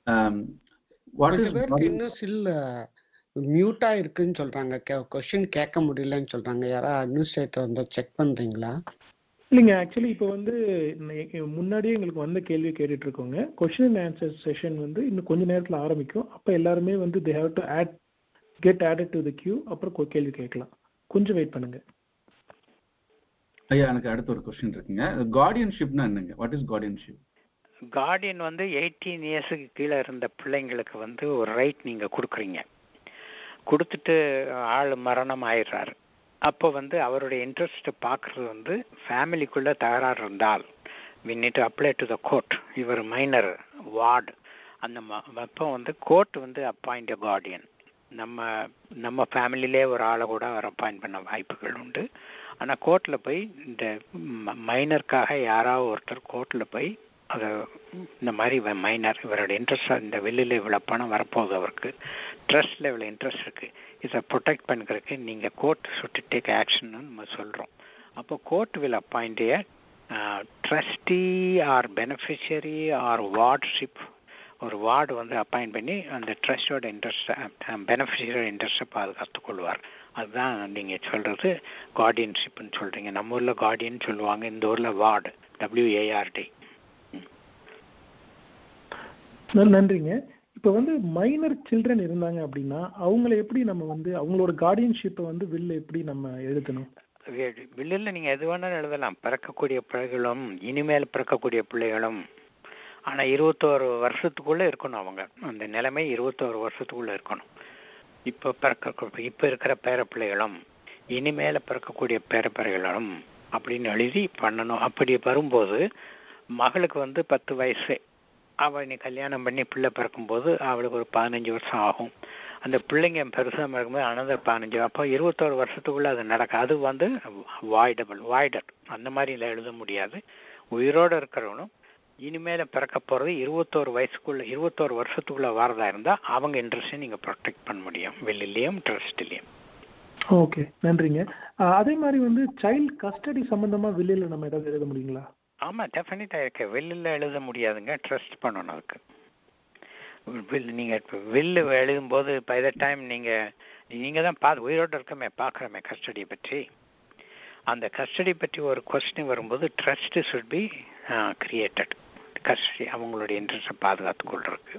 வாட் சில இஸ் பேருக்கு இன்னும் சில மியூட்டா இருக்குன்னு சொல்றாங்க கொஸ்டின் கேட்க முடியலன்னு சொல்றாங்க யாரா அட்மினிஸ்ட்ரேட்டர் வந்து செக் பண்றீங்களா இல்லைங்க ஆக்சுவலி இப்போ வந்து நெ- முன்னாடியே எங்களுக்கு வந்த கேள்வி கேட்டுட்டு இருக்கோங்க கொஸ்டின் அண்ட் ஆன்சர் செஷன் வந்து இன்னும் கொஞ்ச நேரத்தில் ஆரம்பிக்கும் அப்போ எல்லாருமே வந்து they have to add get added to the queue அப்புறம் கொ- கேள்வி கேட்கலாம் கொஞ்சம் வெயிட் பண்ணுங்க ஐயா எனக்கு அடுத்த ஒரு கொஸ்டின் இருக்குங்க கார்டியன்ஷிப்னா என்னங்க வாட் இஸ் கார்டியன்ஷிப் கார்டியன் வந்து எயிட்டீன் இயர்ஸுக்கு கீழே இருந்த பிள்ளைங்களுக்கு வந்து ஒரு ரைட் நீங்கள் கொடுக்குறீங்க கொடுத்துட்டு ஆள் மரணம் ஆயிடுறாரு அப்போ வந்து அவருடைய இன்ட்ரெஸ்ட்டை பார்க்குறது வந்து ஃபேமிலிக்குள்ளே தகராறு இருந்தால் we need to apply to the court இவர் மைனர் வார்டு அந்த ம- அப்போ வந்து கோர்ட் வந்து அப்பாயிண்ட் கார்டியன் நம்ம நம்ம ஃபேமிலியிலே ஒரு ஆளை கூட அவர் அப்பாயிண்ட் பண்ண வாய்ப்புகள் உண்டு ஆனால் கோர்ட்டில் போய் இந்த மைனருக்காக யாராவது ஒருத்தர் கோர்ட்டில் போய் அதை இந்த மாதிரி மைனர் இவரோட இன்ட்ரெஸ்ட் இந்த வெளியில் இவ்வளோ பணம் வரப்போகுது அவருக்கு ட்ரஸ்ட்டில் இவ்வளோ இன்ட்ரெஸ்ட் இருக்குது இதை ப்ரொடெக்ட் பண்ணுறதுக்கு நீங்கள் கோர்ட் சுட்டு டேக் ஆக்ஷன்னு நம்ம சொல்கிறோம் அப்போ court will appoint a trustee or beneficiary or wardship ஒரு வார்டு வந்து அப்பாயிண்ட் பண்ணி அந்த ட்ரஸ்டோட இன்ட்ரெஸ்ட்டை பெனிஃபிஷியரோட இன்ட்ரெஸ்ட்டை பாதுகாத்துக் கொள்வார் அதுதான் நீங்கள் சொல்கிறது கார்டியன்ஷிப்னு சொல்கிறீங்க நம்ம ஊரில் கார்டியன் சொல்லுவாங்க இந்த ஊரில் வார்டு டபிள்யூஏஆர்டி நன்றிங்க இப்போ வந்து மைனர் சில்ட்ரன் இருந்தாங்க அப்படின்னா அவங்கள எப்படி நம்ம வந்து அவங்களோட கார்டியன்ஷிப்பை வந்து வில்ல எப்படி நம்ம எழுதணும் வில்லில் நீங்கள் எது வேணாலும் எழுதலாம் பிறக்கக்கூடிய பிள்ளைகளும் இனிமேல் பிறக்கக்கூடிய பிள்ளைகளும் ஆனால் இருபத்தோரு வருஷத்துக்குள்ளே இருக்கணும் அவங்க அந்த நிலைமை இருபத்தோரு வருஷத்துக்குள்ளே இருக்கணும் இப்போ பிறக்க இப்போ இருக்கிற பேர பிள்ளைகளும் இனிமேல் பிறக்கக்கூடிய பேர பிள்ளைகளும் அப்படின்னு எழுதி பண்ணணும் அப்படி வரும்போது மகளுக்கு வந்து பத்து வயசு அவள் நீ கல்யாணம் பண்ணி பிள்ளை பிறக்கும்போது அவளுக்கு ஒரு பதினஞ்சு வருஷம் ஆகும் அந்த பிள்ளைங்க பெருசாக இருக்கும்போது அனதர் பதினஞ்சு அப்போ இருபத்தோரு வருஷத்துக்குள்ளே அது நடக்கும் அது வந்து வாய்டபிள் வாய்டர் அந்த மாதிரிலாம் எழுத முடியாது உயிரோடு இருக்கிறவனும் இனிமேல் பிறக்க போகிறது இருபத்தோரு வயசுக்குள்ளே இருபத்தோரு வருஷத்துக்குள்ளே வரதா இருந்தால் அவங்க இன்ட்ரெஸ்ட்டை நீங்கள் ப்ரொடெக்ட் பண்ண முடியும் வெளிலையும் ட்ரஸ்ட்லேயும் ஓகே நன்றிங்க அதே மாதிரி வந்து சைல்ட் கஸ்டடி சம்மந்தமாக வில்லில் நம்ம ஏதாவது எழுத முடியுங்களா ஆமாம் டெஃபினட்டாக இருக்கு வில்லில் எழுத முடியாதுங்க ட்ரஸ்ட் பண்ணணும் அதுக்கு வில் நீங்கள் இப்போ வில்லு எழுதும்போது பை த டைம் நீங்கள் நீங்கள் தான் பா உயிரோடு இருக்கமே பார்க்குறோமே கஸ்டடியை பற்றி அந்த கஸ்டடி பற்றி ஒரு கொஸ்டின் வரும்போது trust should be created custody அவங்களுடைய இன்ட்ரெஸ்ட்டை பாதுகாத்து கொள்றதுக்கு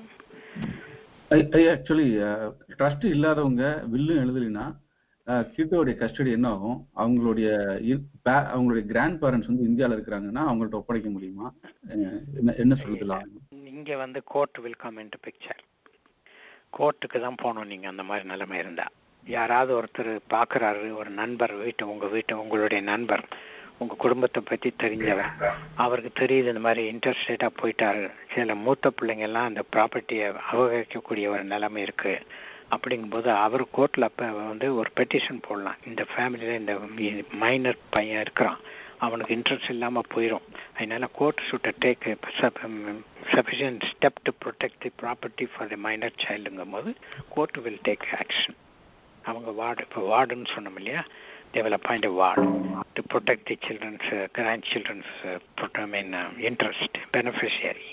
ஆக்சுவலி ட்ரஸ்ட் இல்லாதவங்க வில்லு எழுதலைன்னா கிட்டோடைய கஸ்டடி என்ன ஆகும் அவங்களுடைய அவங்களுடைய கிராண்ட் பேரண்ட்ஸ் வந்து இந்தியாவில் இருக்கிறாங்கன்னா அவங்கள்ட்ட ஒப்படைக்க முடியுமா என்ன என்ன சொல்லுதலாம் இங்கே வந்து court will come in picture கோர்ட்டுக்கு தான் போகணும் நீங்கள் அந்த மாதிரி நிலைமை இருந்தால் யாராவது ஒருத்தர் பார்க்குறாரு ஒரு நண்பர் வீட்டை உங்கள் வீட்டை உங்களுடைய நண்பர் உங்கள் குடும்பத்தை பற்றி தெரிஞ்சவர் அவருக்கு தெரியுது இந்த மாதிரி இன்ட்ரெஸ்டேட்டாக போயிட்டாரு சில மூத்த பிள்ளைங்கெல்லாம் அந்த ப்ராப்பர்ட்டியை அபகரிக்கக்கூடிய ஒரு நிலைமை இருக்குது அப்படிங்கும்போது அவர் கோர்ட்டில் அப்போ வந்து ஒரு பெட்டிஷன் போடலாம் இந்த ஃபேமிலியில் இந்த மைனர் பையன் இருக்கிறான் அவனுக்கு இன்ட்ரெஸ்ட் இல்லாமல் போயிடும் அதனால court should take sufficient step to protect the property for the minor சைல்டுங்கும் போது கோர்ட் வில் டேக் ஆக்ஷன் அவங்க வார்டு இப்போ வார்டுன்னு சொன்னோம் இல்லையா they will appoint a ward to protect the children's uh, grandchildren's uh, I mean uh, interest beneficiary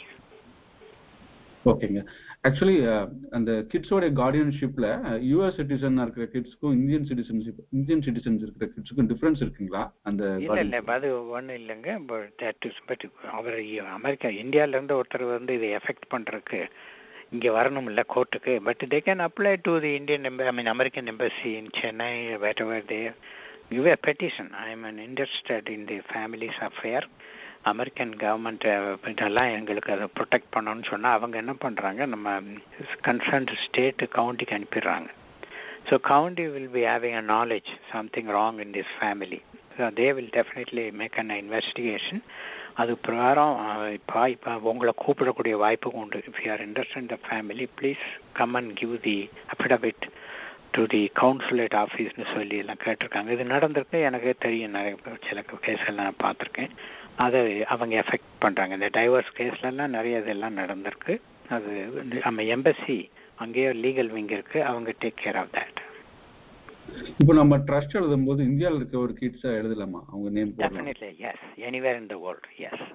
ஓகேங்க actually அந்த கிட்ஸோட கார்டியன்ஷிப்ல யூஎஸ் சிட்டிசன் இருக்கிற கிட்ஸ்க்கும் இந்தியன் சிட்டிசன்ஷிப் இந்தியன் சிட்டிசன்ஸ் இருக்கிற கிட்ஸுக்கும் டிஃபரன்ஸ் இருக்குங்களா அந்த இல்ல இல்ல அது ஒன்றும் இல்லைங்க பட் பட் அவர் அமெரிக்கா இந்தியால இருந்து ஒருத்தர் வந்து இதை எஃபெக்ட் பண்றதுக்கு இங்கே வரணும் இல்லை கோர்ட்டுக்கு but they can apply to the Indian எம்ப I mean American embassy in Chennai whatever they give a petition. I am an interested in the family's affair. American government இதெல்லாம் எங்களுக்கு அதை ப்ரொடெக்ட் பண்ணணும்னு சொன்னால் அவங்க என்ன பண்ணுறாங்க நம்ம கன்சர்ன்ட் ஸ்டேட்டு கவுண்டிக்கு அனுப்பிடுறாங்க so county will be having a knowledge something wrong in this family so they will definitely make an investigation அது பிரகாரம் இப்போ இப்போ உங்களை கூப்பிடக்கூடிய வாய்ப்பு உண்டு if you are interest in the family please come and give the affidavit to the consulate ஆஃபீஸ்னு சொல்லி எல்லாம் கேட்டிருக்காங்க இது நடந்திருக்கு எனக்கு தெரியும் நிறைய சில கேஸ்கள் நான் பார்த்துருக்கேன் அதை அவங்க எஃபெக்ட் பண்ணுறாங்க இந்த டைவர்ஸ் கேஸ்லலாம் நிறைய இதெல்லாம் நடந்திருக்கு அது நம்ம எம்பசி அங்கேயே லீகல் விங் இருக்கு அவங்க டேக் கேர் ஆஃப் தட் இப்போ நம்ம ட்ரஸ்ட் எழுதும் போது இந்தியாவில் இருக்க ஒரு கிட்ஸா எழுதலாமா அவங்க name definitely yes anywhere in the world yes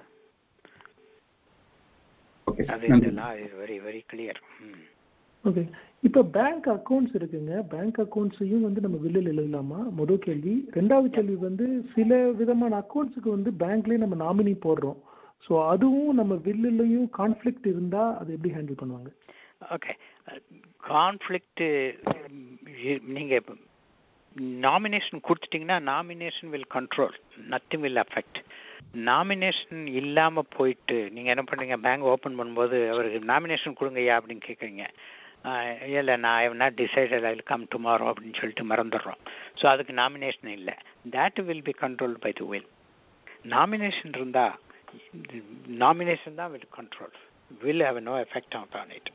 okay அது இதெல்லாம் is very very clear okay இப்போ பேங்க் அக்கௌண்ட்ஸ் இருக்குங்க பேங்க் அக்கௌண்ட்ஸையும் வந்து நம்ம வில்லில் எழுதலாமா முதல் கேள்வி ரெண்டாவது கேள்வி வந்து சில விதமான அக்கௌண்ட்ஸுக்கு வந்து பேங்க்லேயே நம்ம நாமினி போடுறோம் ஸோ அதுவும் நம்ம வில்லுலையும் கான்ஃப்ளிக்ட் இருந்தால் அது எப்படி ஹேண்டில் பண்ணுவாங்க ஓகே கான்ஃப்ளிக்ட் நீங்கள் நாமினேஷன் கொடுத்துட்டிங்கன்னா nomination will control nothing will affect nomination இல்லாமல் போயிட்டு நீங்கள் என்ன பண்ணுறீங்க பேங்க் ஓப்பன் பண்ணும்போது அவருக்கு நாமினேஷன் கொடுங்கய்யா அப்படின்னு கேட்குறீங்க இல்லை நான் I not decided I come tomorrow அப்படின்னு சொல்லிட்டு மறந்துடுறோம் ஸோ அதுக்கு நாமினேஷன் இல்லை that will be control by the will nomination இருந்தால் நாமினேஷன் தான் will control will have no effect out on it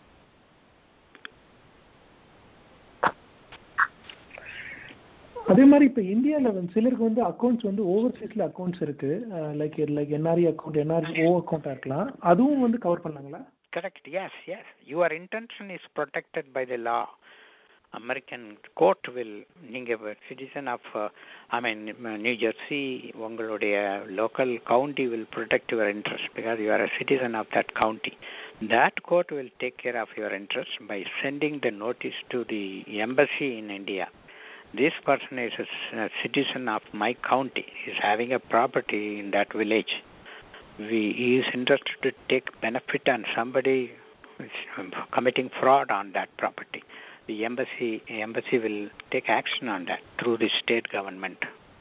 அதே மாதிரி இப்போ இந்தியாவில் வந்து சிலருக்கு வந்து அக்கௌண்ட்ஸ் வந்து ஓவர்சீஸில் அக்கௌண்ட்ஸ் இருக்கு like like NRE account NRE O அக்கௌண்ட்டாக இருக்கலாம் அதுவும் வந்து கவர் பண்ணாங்களா correct yes yes your intention is protected by the law American court will நீங்கள் citizen of I mean New Jersey உங்களுடைய local county will protect your interest because you are a citizen of that county that court will take care of your interest by sending the notice to the embassy in India. This person is a, a citizen of my county, is having a property in that village. We, he is interested to take benefit on somebody is committing fraud on that property. The embassy embassy will take action on that through the state government.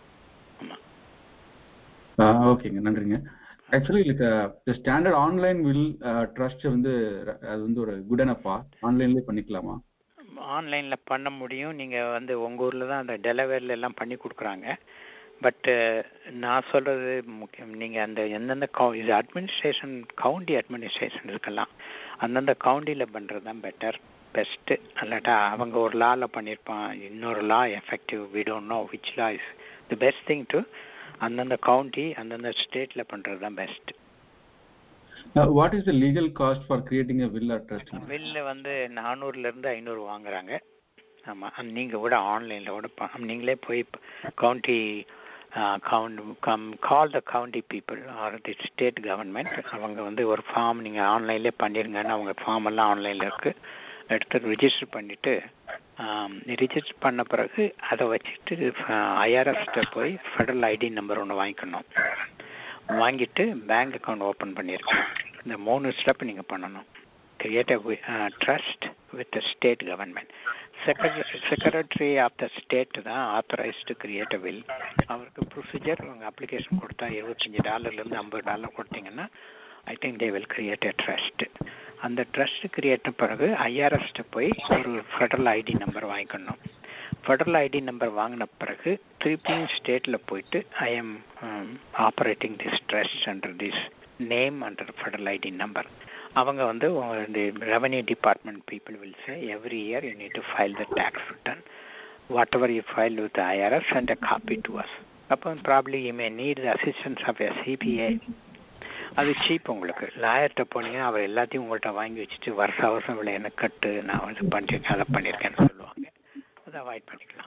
ஓகேங்க நன்றிங்க actually like standard online will trust வந்து அது வந்து ஒரு good எனப்பா ஆன்லைன்லேயே பண்ணிக்கலாமா ஆன்லைனில் பண்ண முடியும் நீங்கள் வந்து உங்கள் ஊரில் தான் அந்த டெலிவரியில் எல்லாம் பண்ணி கொடுக்குறாங்க பட்டு நான் சொல்கிறது முக்கியம் நீங்கள் அந்த எந்தெந்த கவு இது அட்மினிஸ்ட்ரேஷன் கவுண்டி அட்மினிஸ்ட்ரேஷன் இருக்கலாம் அந்தந்த கவுண்டியில் பண்ணுறது தான் பெட்டர் பெஸ்ட்டு இல்லாட்டா அவங்க ஒரு லாவில் பண்ணியிருப்பான் இன்னொரு law effective we don't know which law is the best thing to அந்தந்த கவுண்டி அந்தந்த ஸ்டேட்டில் பண்ணுறது தான் best what is the legal cost for creating a will or trust will வந்து நானூறுலேருந்து ஐநூறு வாங்குறாங்க ஆமாம் நீங்கள் கூட ஆன்லைனில் கூட ப- நீங்களே போய் county count come call the county people or the state government அவங்க வந்து ஒரு ஃபார்ம் நீங்கள் ஆன்லைன்லேயே பண்ணிருங்கன்னு அவங்க ஃபார்ம் எல்லாம் ஆன்லைனில் இருக்குது எடுத்து ரிஜிஸ்டர் பண்ணிவிட்டு ரிஜிஸ்டர் பண்ண பிறகு அதை வச்சுட்டு ஐஆர்எஸ்கிட்ட போய் ஃபெடரல் ஐடி நம்பர் ஒன்று வாங்கிக்கணும் வாங்கிட்டு பேங்க் அக்கௌண்ட் ஓப்பன் பண்ணியிருக்கணும் இந்த மூணு ஸ்டெப் நீங்கள் பண்ணணும் create a trust with state government secretary secretary of the state தான் ஆத்தரைஸ்டு கிரியேட் அ வில் அவருக்கு ப்ரொசீஜர் உங்கள் அப்ளிகேஷன் கொடுத்தா இருபத்தஞ்சி டாலர்லேருந்து ஐம்பது டாலர் கொடுத்தீங்கன்னா I think they will create a trust அந்த ட்ரஸ்ட் கிரியேட் பிறகு ஐஆர்எஸ்ட்ட போய் ஒரு ஃபெடரல் ஐடி நம்பர் வாங்கிக்கணும் ஃபெடரல் ஐடி நம்பர் வாங்கின பிறகு திருப்பியும் ஸ்டேட்டில் போயிட்டு I am operating this trust under this name under federal ID number அவங்க வந்து இந்த revenue department people will say every year you need to file the tax return whatever you file with IRS and a copy to us அப்போ probably you may need the assistance of a CPA அது cheap உங்களுக்கு லாயர்கிட்ட போனீங்கன்னா அவர் எல்லாத்தையும் உங்கள்கிட்ட வாங்கி வச்சுட்டு வருஷ வருஷம் இவ்வளோ என்ன கட்டு நான் வந்து பண்ணிருக்கேன் அதை பண்ணியிருக்கேன்னு சொல்லுவாங்க அதை அவாய்ட் பண்ணிக்கலாம்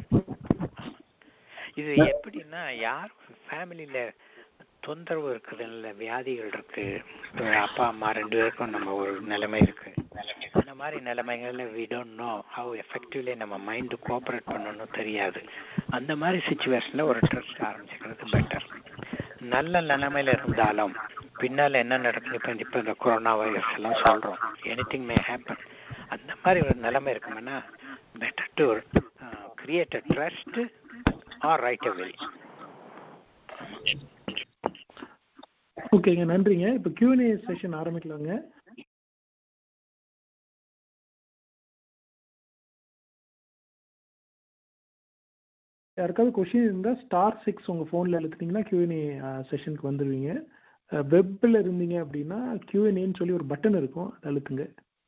இது எப்படின்னா யார் ஃபேமிலியில் தொந்தரவு இருக்குது இல்லை வியாதிகள் இருக்கு அப்பா அம்மா ரெண்டு பேருக்கும் நம்ம ஒரு நிலைமை இருக்கு அந்த மாதிரி நிலைமைகள்ல we don't know how effectively நம்ம மைண்டு கோஆப்ரேட் பண்ணணும் தெரியாது அந்த மாதிரி சுச்சுவேஷன்ல ஒரு ட்ரஸ்ட் ஆரம்பிச்சுக்கிறது பெட்டர் நல்ல நிலைமையில இருந்தாலும் பின்னால என்ன நடக்கும் இப்போ இப்போ இந்த கொரோனா வைரஸ் எல்லாம் சொல்றோம் எனி திங் மே ஹேப்பன் அந்த மாதிரி ஒரு நிலைமை இருக்குமுன்னா better to create a trust or write a will ஓகேங்க நன்றிங்க இப்போ கியூஎன்ஏ செஷன் ஆரம்பிக்கலாங்க யாருக்காவது கொஷின் இருந்தால் ஸ்டார் சிக்ஸ் உங்கள் ஃபோனில் எழுத்துனீங்கன்னா கியூஎன்ஏ செஷனுக்கு வந்துடுவீங்க வெப்பில் இருந்தீங்க அப்படின்னா கியூஎன்ஏன்னு சொல்லி ஒரு பட்டன் இருக்கும் அதை அழுத்துங்க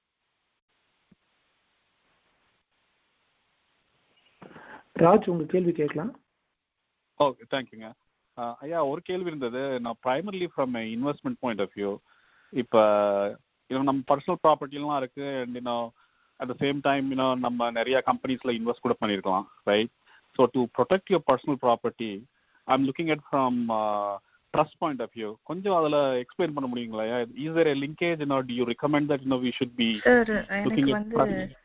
ராஜ் உங்கள் கேள்வி கேட்கலாம் ஓகே தேங்க்யூங்க ஐயா ஒரு கேள்வி இருந்தது நான் primarily from investment point of view இப்போ இன்னும் நம்ம பர்சனல் ப்ராப்பர்ட்டிலாம் இருக்கு அண்ட் இன்னும் அட் த சேம் டைம் இன்னும் நம்ம நிறைய கம்பெனிஸில் இன்வெஸ்ட் கூட பண்ணியிருக்கலாம் right so to protect your personal property I am looking at from trust point of view கொஞ்சம் அதில் எக்ஸ்பிளைன் பண்ண முடியுங்களா is there a linkage no do you recommend that no we should be sir looking எனக்கு at வந்து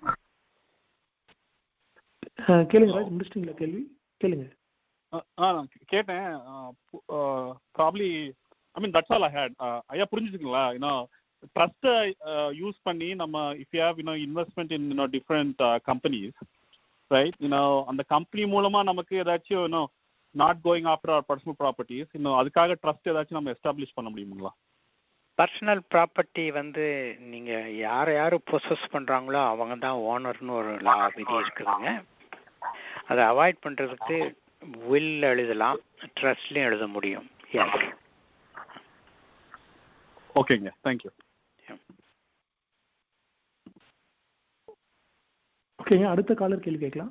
கேளுங்க ராஜ் முடிச்சிட்டிங்களா கேள்வி கேளுங்க ஆ நான் கேட்டேன் probably I mean that's all I had ஐயா புரிஞ்சுதுங்களா இன்னும் ட்ரஸ்ட்டை யூஸ் பண்ணி நம்ம இஃப் யூ ஹேவ் இன்னும் இன்வெஸ்ட்மெண்ட் இன் இன்னும் டிஃப்ரெண்ட் கம்பெனிஸ் ரைட் இன்னும் அந்த கம்பெனி மூலமா நமக்கு ஏதாச்சும் இன்னும் not going after our personal properties இன்னும் அதுக்காக ட்ரஸ்ட் ஏதாச்சும் நம்ம எஸ்டாப்ளிஷ் பண்ண முடியுங்களா பர்சனல் ப்ராப்பர்ட்டி வந்து நீங்க யார் யார் பொசஸ் பண்றாங்களோ அவங்க தான் ஓனர்னு ஒரு லா விதி இருக்குதுங்க அதை அவாய்ட் பண்றதுக்கு வில் எழுதலாம் ட்ரஸ்ட்லயும் எழுத முடியும் எஸ் ஓகேங்க தேங்க்யூ ஓகேங்க அடுத்த காலர் கேள்வி கேட்கலாம்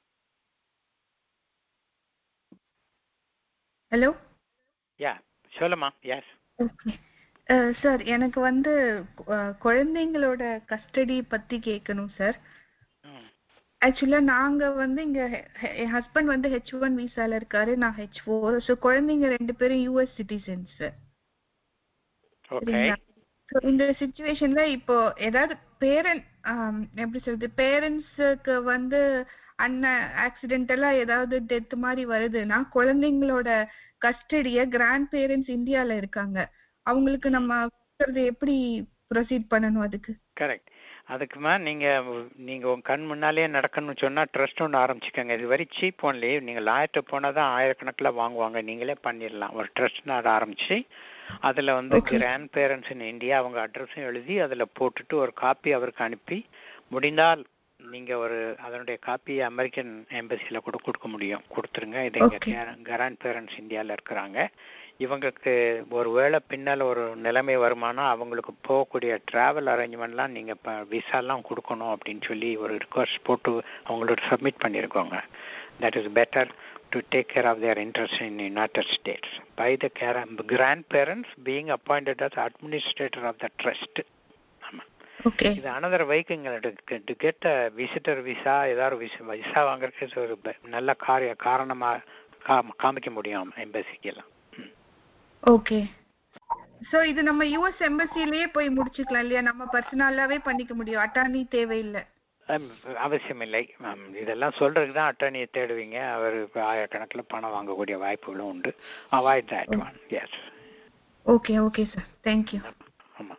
ஹலோ யா சொல்லுமா எஸ் ஓகே சார் எனக்கு வந்து அஹ், குழந்தைங்களோட கஸ்டடி பத்தி கேட்கணும் சார் ஆக்சுவலா நாங்க வந்து இங்க ஹெ- ஹெ- என் ஹஸ்பண்ட் வந்து ஹெச் ஒன் விசால இருக்காரு நான் ஹெச் ஃபோர் ஸோ குழந்தைங்க ரெண்டு பேரும் யூஎஸ் சிட்டிசன்ஸ் ஓகே So, இந்த சுச்சுவேஷன்ல இப்போ ஏதாவது பேரண்ட் எப்படி சொல்றது பேரண்ட்ஸுக்கு வந்து அண்ணன் ஆக்சிடென்டலா ஏதாவது டெத் மாதிரி வருதுன்னா குழந்தைங்களோட கஸ்டடிய கிராண்ட் பேரண்ட்ஸ் இந்தியால இருக்காங்க அவங்களுக்கு நம்ம கொடுக்கறது எப்படி ப்ரொசீட் பண்ணணும் அதுக்கு கரெக்ட் அதுக்குமா நீங்க நீங்க உங்க கண் முன்னாலே நடக்கணும்னு சொன்னா ட்ரஸ்ட் ஒன்று ஆரம்பிச்சுக்கோங்க இது வெரி சீப் ஒன்லி நீங்க லாயர்ட்ட போனா தான் ஆயிரக்கணக்கில் வாங்குவாங்க நீங்களே பண்ணிடலாம் ஒரு ட்ரஸ்ட் ஆரம்பிச்சு அதுல வந்து கிராண்ட் பேரண்ட்ஸ் இன் இந்தியா அவங்க அட்ரஸும் எழுதி அதுல போட்டுட்டு ஒரு காப்பி அவருக்கு அனுப்பி முடிந்தால் நீங்க ஒரு அதனுடைய காப்பி அமெரிக்கன் எம்பசில கூட கொடுக்க முடியும் கொடுத்துருங்க இது எங்க Okay. கிராண்ட் பேரண்ட்ஸ் இந்தியால இருக்கிறாங்க இவங்களுக்கு ஒரு வேளை பின்னால் ஒரு நிலைமை வருமானா அவங்களுக்கு போகக்கூடிய டிராவல் அரேஞ்ச்மெண்ட்லாம் நீங்கள் இப்போ விசாலாம் கொடுக்கணும் அப்படின்னு சொல்லி ஒரு ரிக்வஸ்ட் போட்டு அவங்களோட சப்மிட் பண்ணியிருக்கோங்க that is better to take care of their interest in United States by the care grandparents being appointed as administrator of the trust ஆமாம் ஓகே இது அனதர் வைக்குங்க to get a visitor visa ஏதாவது visa visa வாங்குறதுக்கு ஒரு பெ- நல்ல காரிய காரணமாக காம காமிக்க முடியும் எம்பசிக்கு எல்லாம் ஓகே சோ இது நம்ம யுஎஸ் எம்பசிலேயே போய் முடிச்சுக்கலாம் இல்லையா நம்ம பர்சனலாவே பண்ணிக்க முடியும் அட்டார்னி தேவையில்லை ஹம், அவசியமில்லை ஹம், இதெல்லாம் சொல்றதுக்கு தான் அட்டர்னியை தேடுவீங்க அவர் ஆயிரக்கணக்கில் பணம் வாங்கக்கூடிய வாய்ப்புகளும் உண்டு avoid that one yes okay okay sir thank you ஆமாம்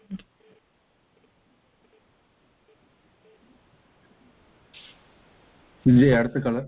விஜய் அடுத்த கலர்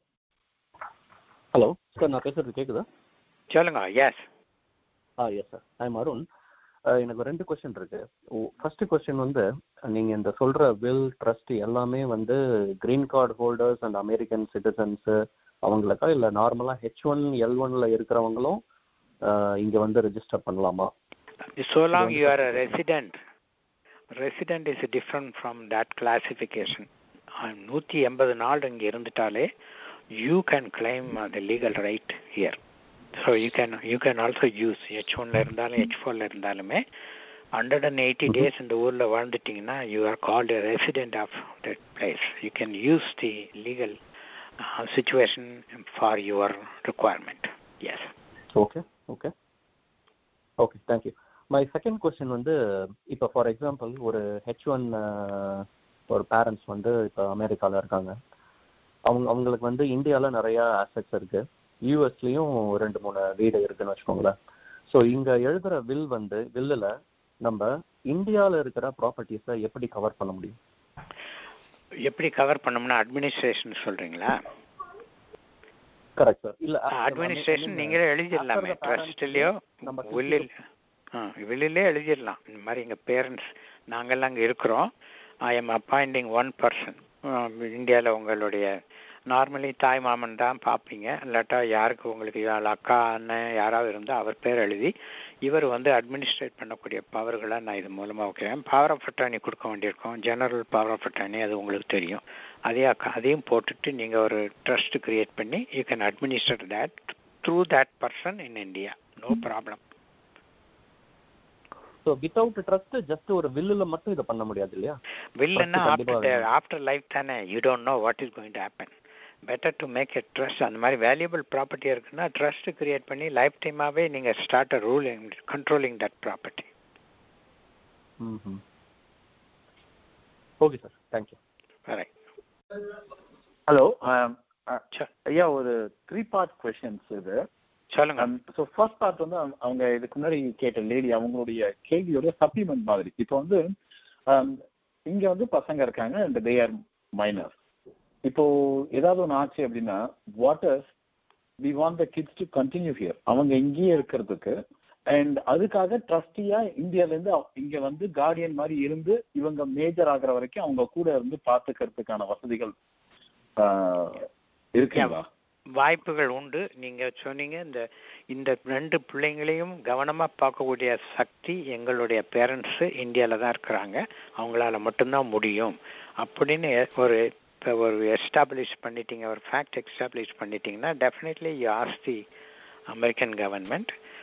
ஹலோ சார் நான் பேசுறது கேக்குதா சொல்லுங்க yes ah yes sir I'm Arun ah எனக்கு ரெண்டு கொஸ்டின் இருக்கு ஃபர்ஸ்ட் கொஸ்டின் வந்து நீங்க இந்த சொல்ற வில் ட்ரஸ்ட் எல்லாமே வந்து green card holders and American citizens அவங்களுக்கா இல்ல நார்மலா ஹெச் ஒன் எல் ஒன்ல இருக்கிறவங்களும் அஹ், இங்க வந்து ரெஜிஸ்டர் பண்ணலாமா so long you are a resident resident is different from that classification நூற்றி எண்பது நாள் இங்கே இருந்துட்டாலே you can claim uh, the legal right here so you can you can also use H ஒன்ல இருந்தாலும் ஹெச் ஃபோர்ல இருந்தாலுமே ஹண்ட்ரட் அண்ட் எயிட்டி டேஸ் இந்த ஊர்ல வாழ்ந்துட்டீங்கன்னா you are called a resident of that place you can use the legal uh, situation for your requirement yes okay okay okay thank you my second question வந்து இப்போ for example ஒரு H one ஒரு parents வந்து இப்போ அமெரிக்காவில் இருக்காங்க அவங்க அவங்களுக்கு வந்து இந்தியாவில் நிறைய ஆசெட்ஸ் இருக்கு யூஎஸ்லேயும் ரெண்டு மூணு வீடு இருக்குன்னு வச்சுக்கோங்களேன் ஸோ இங்கே எழுதுகிற வில் வந்து வில்லில் நம்ம இந்தியாவில் இருக்கிற ப்ராப்பர்ட்டிஸை எப்படி கவர் பண்ண முடியும் எப்படி கவர் பண்ணோம்னா அட்மினிஸ்ட்ரேஷன் சொல்றீங்களா கரெக்ட் சார் இல்ல அட்மினிஸ்ட்ரேஷன் நீங்களே எழுதிடலாமே ட்ரஸ்ட்லயோ நம்ம வில்லில் ஆ வில்லிலே எழுதிடலாம் இந்த மாதிரி எங்கள் பேரண்ட்ஸ் நாங்கெல்லாம் அங்கே இருக்கிறோம் I am appointing one person இந்தியாவில் உங்களுடைய நார்மலி தாய் மாமன் தான் பார்ப்பீங்க இல்லாட்டா யாருக்கு உங்களுக்கு யாழ் அக்கா அண்ணன் யாராவது இருந்தால் அவர் பேர் எழுதி இவர் வந்து அட்மினிஸ்ட்ரேட் பண்ணக்கூடிய பவர்களை நான் இது மூலமாக வைக்கிறேன் பவர் ஆஃப் அட்டானி கொடுக்க வேண்டியிருக்கோம் ஜெனரல் பவர் ஆஃப் அட்டானி அது உங்களுக்கு தெரியும் அதே அக்கா அதையும் போட்டுட்டு நீங்கள் ஒரு ட்ரஸ்ட் கிரியேட் பண்ணி you can administer that through that person in India no problem so without trust just ஒரு வில்லுல மட்டும் இதை பண்ண முடியாது இல்லையா வில்லுன்னா First கண்டிப்பா ஆஃப்டர் வேணும். ஆஃப்டர் லைஃப் தானே you don't know what is going to happen better to make a trust அந்த மாதிரி வேல்யூபிள் ப்ராப்பர்ட்டி இருக்குன்னா ட்ரஸ்ட் கிரியேட் பண்ணி லைஃப் டைமாகவே நீங்கள் start ruling controlling that property hmm okay sir thank you correct hello ஐயா ஒரு three part questions இது சொல்லுங்க ஸோ ஃபர்ஸ்ட் பார்ட் வந்து அவங்க- அவங்க இதுக்கு முன்னாடி கேட்ட லேடி அவங்களுடைய கேள்வியோட சப்ளிமெண்ட் மாதிரி இப்போ வந்து um, இங்க வந்து பசங்க இருக்காங்க அண்ட் தே ஆர் மைனர்ஸ் இப்போ ஏதாவது ஒன்று ஆச்சு அப்படின்னா வாட்டர்ஸ் we want the kids to continue here அவங்க இங்கேயே இருக்கிறதுக்கு அண்ட் அதுக்காக ட்ரஸ்டியா இந்தியால இருந்து அவ- இங்க வந்து கார்டியன் மாதிரி இருந்து இவங்க மேஜர் ஆகுற வரைக்கும் அவங்க கூட இருந்து பாத்துக்கிறதுக்கான வசதிகள் ஆஹ், இருக்குங்களா வாய்ப்புகள் உண்டு நீங்க சொன்னீங்க இந்த இந்த ரெண்டு பிள்ளைங்களையும் கவனமா பார்க்கக்கூடிய சக்தி எங்களுடைய பேரண்ட்ஸ் இந்தியால தான் இருக்கிறாங்க அவங்களால மட்டும்தான் முடியும் அப்படின்னு ஒரு இப்போ ஒரு எஸ்டாப்ளிஷ் பண்ணிட்டீங்க ஒரு ஃபேக்ட் எஸ்டாப்ளிஷ் பண்ணிட்டீங்கன்னா definitely you as the American government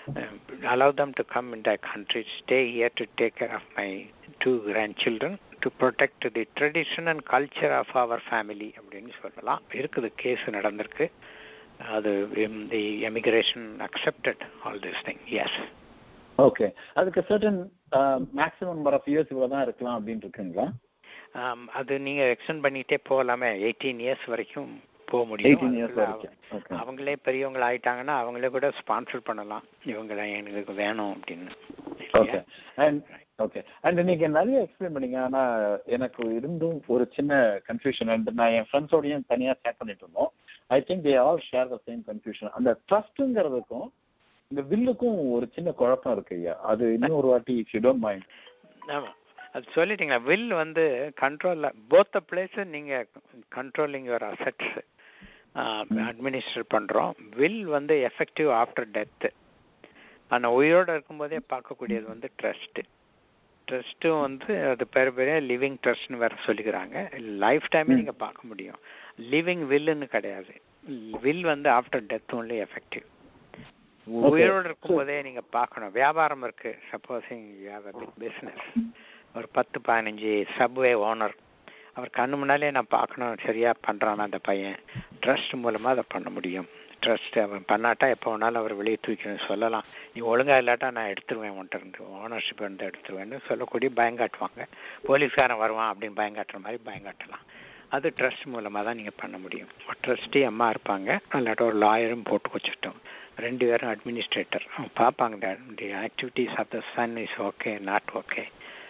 allow them to come in that country, stay here to take care of my two grandchildren, to protect the tradition and culture of our family அப்படின்னு சொல்லலாம் இருக்குது case நடந்திருக்கு அது the emigration accepted all this thing yes okay அதுக்கு certain maximum number of years இவ்வளவு தான் இருக்கலாம் அப்படின்னு இருக்குங்களா அது நீங்க எக்ஸ்டெண்ட் பண்ணிட்டே போகலாமே எயிட்டீன் இயர்ஸ் வரைக்கும் போக முடியும் 18 years வரைக்கும். Okay. அவங்களே பெரியவங்க ஆயிட்டாங்கன்னா அவங்களே கூட ஸ்பான்சர் பண்ணலாம் இவங்க எனக்கு வேணும் அப்படின்னு ஓகே அண்ட் ஓகே அண்ட் நீங்க நிறைய எக்ஸ்பிளைன் பண்ணீங்க ஆனா எனக்கு இருந்தும் ஒரு சின்ன கன்ஃபியூஷன் அண்ட் நான் என் ஃப்ரெண்ட்ஸோடையும் தனியா ஷேர் பண்ணிட்டு இருந்தோம் I think they all share the same confusion அந்த ட்ரஸ்ட்ங்கிறதுக்கும் இந்த வில்லுக்கும் ஒரு சின்ன குழப்பம் இருக்கு ஐயா அது இன்னும் ஒரு வாட்டி இஃப் யூ டோன்ட் மைண்ட் ஆமா அது சொல்லிட்டீங்களா வில் வந்து கண்ட்ரோல்ல போத்த பிளேஸ் நீங்க கண்ட்ரோலிங் யுவர் அசெட்ஸ் அட்மினிஸ்டர் பண்றோம் வில் வந்து எஃபெக்டிவ் ஆஃப்டர் டெத்து ஆனால் உயிரோட இருக்கும்போதே பார்க்கக்கூடியது வந்து ட்ரஸ்ட் ட்ரஸ்ட்டும் வந்து அது பேர் பேரே லிவிங் ட்ரஸ்ட்னு வேற சொல்லிக்கிறாங்க லைஃப் டைமே நீங்க பார்க்க முடியும் லிவிங் வில்லுன்னு கிடையாது வில் வந்து ஆஃப்டர் டெத் ஒன்லி எஃபெக்டிவ் உயிரோடு இருக்கும்போதே நீங்க பார்க்கணும் வியாபாரம் இருக்கு சப்போஸிங் பிஸ்னஸ் ஒரு பத்து பதினஞ்சு சப்வே ஓனர் அவர் கண்ணு முன்னாலே நான் பார்க்கணும் சரியா பண்றானா அந்த பையன் ட்ரஸ்ட் மூலமா அதை பண்ண முடியும் ட்ரஸ்ட் அவன் பண்ணாட்டா எப்போ வேணாலும் அவர் வெளியே தூக்கணும் சொல்லலாம் நீ ஒழுங்கா இல்லாட்டா நான் எடுத்துருவேன் உன்ட்ட இருந்து ஓனர்ஷிப் இருந்து எடுத்துருவேன்னு சொல்லக்கூடிய பயங்காட்டுவாங்க போலீஸ்காரன் வருவான் அப்படின்னு பயங்காட்டுற மாதிரி பயங்காட்டலாம் அது ட்ரஸ்ட் மூலமாக தான் நீங்கள் பண்ண முடியும் ட்ரஸ்டி அம்மா இருப்பாங்க இல்லாட்ட ஒரு லாயரும் போட்டு வச்சுட்டோம் ரெண்டு பேரும் அட்மினிஸ்ட்ரேட்டர் அவங்க பார்ப்பாங்க the activities of the son is okay not okay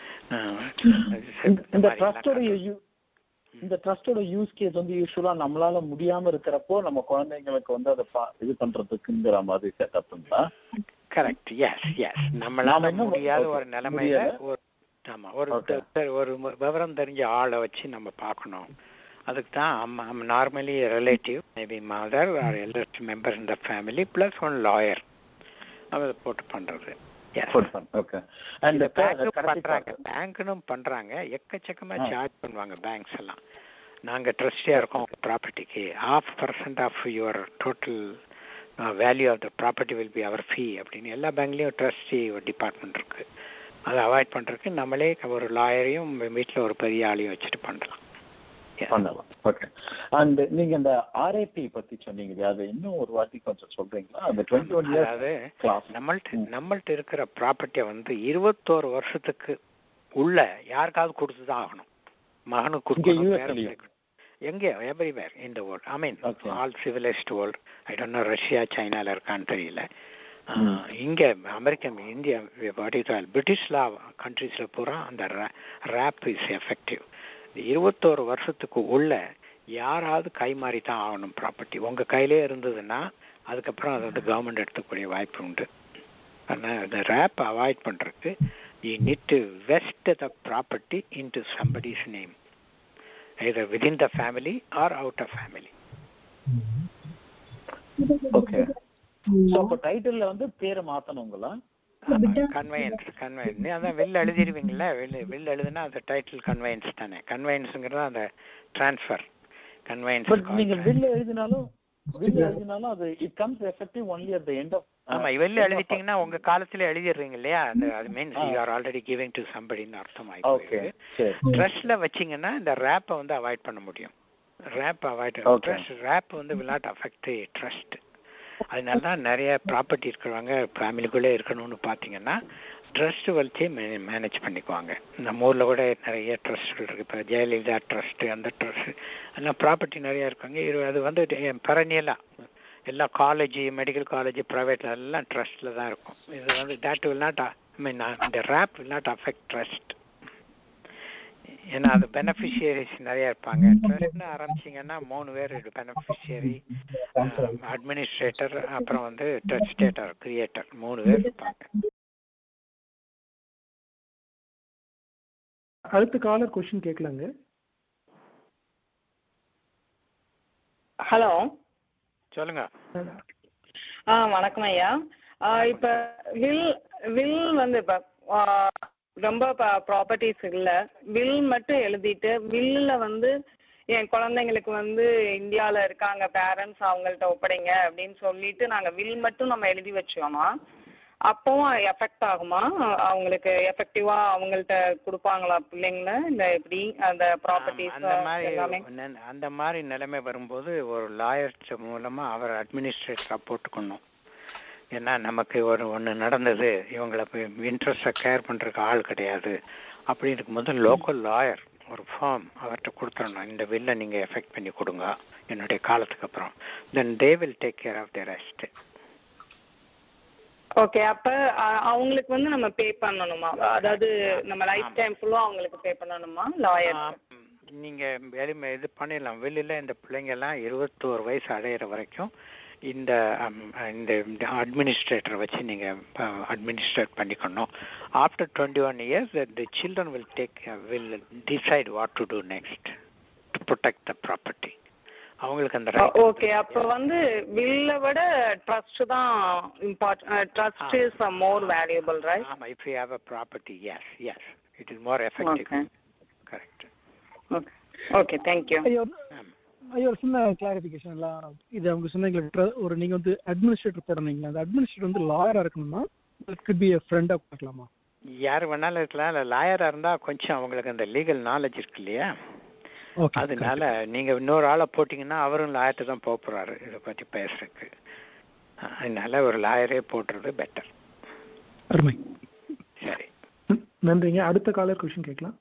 இந்த ட்ரஸ்டோடைய இந்த ட்ரஸ்டோட யூஸ் கேஸ் வந்து யூஸ்வலா நம்மளால முடியாம இருக்கிறப்போ நம்ம குழந்தைங்களுக்கு வந்து அதை பா- இது பண்றதுக்குங்கிற மாதிரி செட்டப்ங்களா கரெக்ட் எஸ் எஸ் நம்மளால நாம இன்னும் முடியாத okay, ஒரு நிலைமையில முடியல. ஒரு ஆமா ஒரு Okay. தெ- ஒரு விவரம் தெரிஞ்ச ஆளை வச்சு நம்ம பார்க்கணும் அதுக்கு தான் அம்மா normally relative maybe mother or elder member in the family plus one lawyer அதை போட்டு பண்றது Yes. ஓகே இந்த அண்ட் பேங்க்கும் பண்றாங்க பேங்க்னும் பண்றாங்க எக்கச்சக்கமா ஆ. சார்ஜ் பண்ணுவாங்க பேங்க்ஸ் எல்லாம் நாங்க ட்ரஸ்டியா இருக்கோம் ப்ராப்பர்ட்டிக்கு half percent of your total value of the property will be our fee அப்படின்னு எல்லா பேங்க்லயும் ட்ரஸ்டி டிபார்ட்மெண்ட் இருக்கு அதை அவாய்ட் பண்றதுக்கு நம்மளே ஒரு லாயரையும் வீட்டில் ஒரு பெரிய ஆளையும் வச்சுட்டு பண்ணலாம் பண்ணலாம் ஓகே அண்ட் நீங்க இந்த ஆர்ஐபி பத்தி சொன்னீங்க இல்லையா அது இன்னும் ஒரு வாட்டி கொஞ்சம் சொல்றீங்களா அந்த டுவெண்ட்டி ஒன் அதாவது இயர்ஸ் கிளாஸ் நம்மள்ட்ட நம்மள்ட்ட இருக்கிற ப்ராப்பர்ட்டியை வந்து இருபத்தோரு வருஷத்துக்கு உள்ள யாருக்காவது கொடுத்து தான் ஆகணும் மகனுக்கு இங்க கொடுக்கணும் US பேரன் லயும்? பிள்ளைக்கு. எங்கே எவ்ரிவேர் இந்த world I mean Okay. All civilised world I don't know Russia சைனால இருக்கான்னு தெரியல ஆஹ், ம். இங்க American India what is British law கண்ட்ரீஸ்ல பூரா அந்த ரேப் இஸ் எஃபெக்டிவ் இருபத்தோரு வருஷத்துக்கு உள்ள யாராவது கை மாறி தான் ஆகணும் ப்ராப்பர்ட்டி உங்க கையிலே இருந்ததுன்னா அதுக்கப்புறம் அதை வந்து கவர்மெண்ட் எடுத்துக்கூடிய வாய்ப்பு உண்டு ஆனால் இந்த ரேப் அவாய்ட் பண்றதுக்கு you need to vest the property into somebody's name either within the family or out of family. Okay so அப்ப டைட்டில்ல வந்து பேரை மாத்தணுங்களா கன்வெயன்ஸ் கன்வெயன்ஸ் நீ அதான் வெளில எழுதிருவீங்கல்ல வெளில வெளில எழுதுனா அது டைட்டில் கன்வெயன்ஸ் தானே கன்வெயன்ஸுங்கிறது அந்த ட்ரான்ஸ்ஃபர் கன்வெயன்ஸ் பட் நீங்க பில் எழுதினாலும் பில் எழுதினாலும் அது it comes effective only at the end of ஆமா வெளில எழுதிட்டீங்கன்னா உங்க காலத்துல எழுதிடுறீங்க இல்லையா அந்த அது means you are already giving to சம்படின்னு அர்த்தம் ஓகே ஆயிடுது சரி ட்ரஸ்ட்ல வச்சீங்கன்னா இந்த ரேப்பை வந்து அவாய்ட் பண்ண முடியும் ரேப் அவாய்ட் Okay. ட்ரஸ்ட் ரேப் வந்து will not affect the trust அதனால தான் நிறைய ப்ராப்பர்ட்டி இருக்கிறவங்க ஃபேமிலிக்குள்ளே இருக்கணும்னு பார்த்தீங்கன்னா ட்ரஸ்ட் வச்சு மேனேஜ் பண்ணிக்குவாங்க நம்ம ஊரில் கூட நிறைய ட்ரஸ்ட்கள் இருக்கு இப்போ ஜெயலலிதா ட்ரஸ்ட் அந்த ட்ரஸ்ட் எல்லாம் ப்ராப்பர்ட்டி நிறைய இருக்காங்க இது அது வந்து பரணியலாக எல்லா காலேஜ் மெடிக்கல் காலேஜ் ப்ரைவேட்ல எல்லாம் ட்ரஸ்ட்ல தான் இருக்கும் இது வந்து that will not I mean இந்த ரேப் வில் நாட் அஃபெக்ட் ட்ரஸ்ட் ஏன்னா அது பெனிஃபிஷியரிஸ் நிறைய இருப்பாங்க ட்ரஸ்ட்னு ஆரம்பிச்சீங்கன்னா மூணு பேர் பெனிஃபிஷியரி அட்மினிஸ்ட்ரேட்டர் அப்புறம் வந்து டெஸ்டேட்டர் கிரியேட்டர் மூணு பேர் இருப்பாங்க அடுத்த காலர் கொஸ்டின் கேட்கலாங்க ஹலோ சொல்லுங்க ஆ வணக்கம் ஐயா ஆ, இப்ப வில் வில் வந்து இப்ப ஆ, ரொம்ப ப்ராப்பர்ட்டிஸ் இல்ல வில் மட்டும் எழுதிட்டு வில்ல வந்து என் குழந்தைங்களுக்கு வந்து இந்தியால இருக்காங்க பேரண்ட்ஸ் அவங்கள்ட்ட ஒப்படைங்க அப்படின்னு சொல்லிட்டு நாங்க வில் மட்டும் நம்ம எழுதி வச்சோமா அப்பவும் எஃபெக்ட் ஆகுமா அவங்களுக்கு எஃபெக்டிவா அவங்கள்ட்ட கொடுப்பாங்களா பிள்ளைங்கள இல்ல எப்படி அந்த ப்ராப்பர்ட்டிஸ் அந்த மாதிரி எல்லாமே நெ- அந்த மாதிரி நிலைமை வரும்போது ஒரு லாயர் மூலமா அவர் அட்மினிஸ்ட்ரேட்டரா போட்டுக்கணும் ஏன்னா நமக்கு ஒரு ஒன்று நடந்தது இவங்களை இன்ட்ரெஸ்டை கேர் பண்றதுக்கு ஆள் கிடையாது அப்படி இருக்கும்போது லோக்கல் லாயர் ஒரு ஃபார்ம் அவர்கிட்ட கொடுத்துடணும் இந்த வில்லை நீங்க எஃபெக்ட் பண்ணி கொடுங்க என்னுடைய காலத்துக்கு அப்புறம் then they will take care of the rest okay அப்ப அ- அவங்களுக்கு வந்து நம்ம பே பண்ணணுமா அதாவது நம்ம லைஃப் டைம் ஃபுல்லா அவங்களுக்கு பே பண்ணணுமா லாயர் நீங்க எளிமை இது பண்ணிடலாம் வெளியில இந்த பிள்ளைங்க எல்லாம் இருபத்தோரு வயசு அடையிற வரைக்கும் இந்த அம், இந்த அட்மினிஸ்ட்ரேட்டரை வச்சு நீங்க அட்மினிஸ்ட்ரேட் பண்ணிக்கணும் after twenty one years the children will take will decide what to do next to protect the property அவங்களுக்கு அந்த ரைட் ஓகே அப்ப வந்து வில்ல விட ட்ரஸ்ட் தான் important trust is more valuable right ஆமா if you have a property yes yes it is more effective okay correct okay okay thank you ஐயா ஐயா ஒரு சின்ன கிளாரிஃபிகேஷன் எல்லாம் இது அவங்க சொன்னீங்க ஒரு நீங்க வந்து அட்மினிஸ்ட்ரேட்டர் போடுறீங்களா அந்த அட்மினிஸ்ட்ரேட்டர் வந்து லாயரா இருக்கணுமா குட் பி ஃப்ரெண்டா பார்க்கலாமா யார் வேணாலும் இருக்கலாம் இல்லை லாயராக இருந்தால் கொஞ்சம் அவங்களுக்கு அந்த லீகல் நாலேஜ் இருக்கு இல்லையா ஓகே அதனால நீங்க இன்னொரு ஆளை போட்டீங்கன்னா அவரும் லாயர்கிட்ட தான் போக போறாரு இதை பத்தி பேசுறதுக்கு அதனால ஒரு லாயரே போட்டுறது பெட்டர் அருமை சரி நன்றிங்க அடுத்த காலர் கொஸ்டின் கேட்கலாம்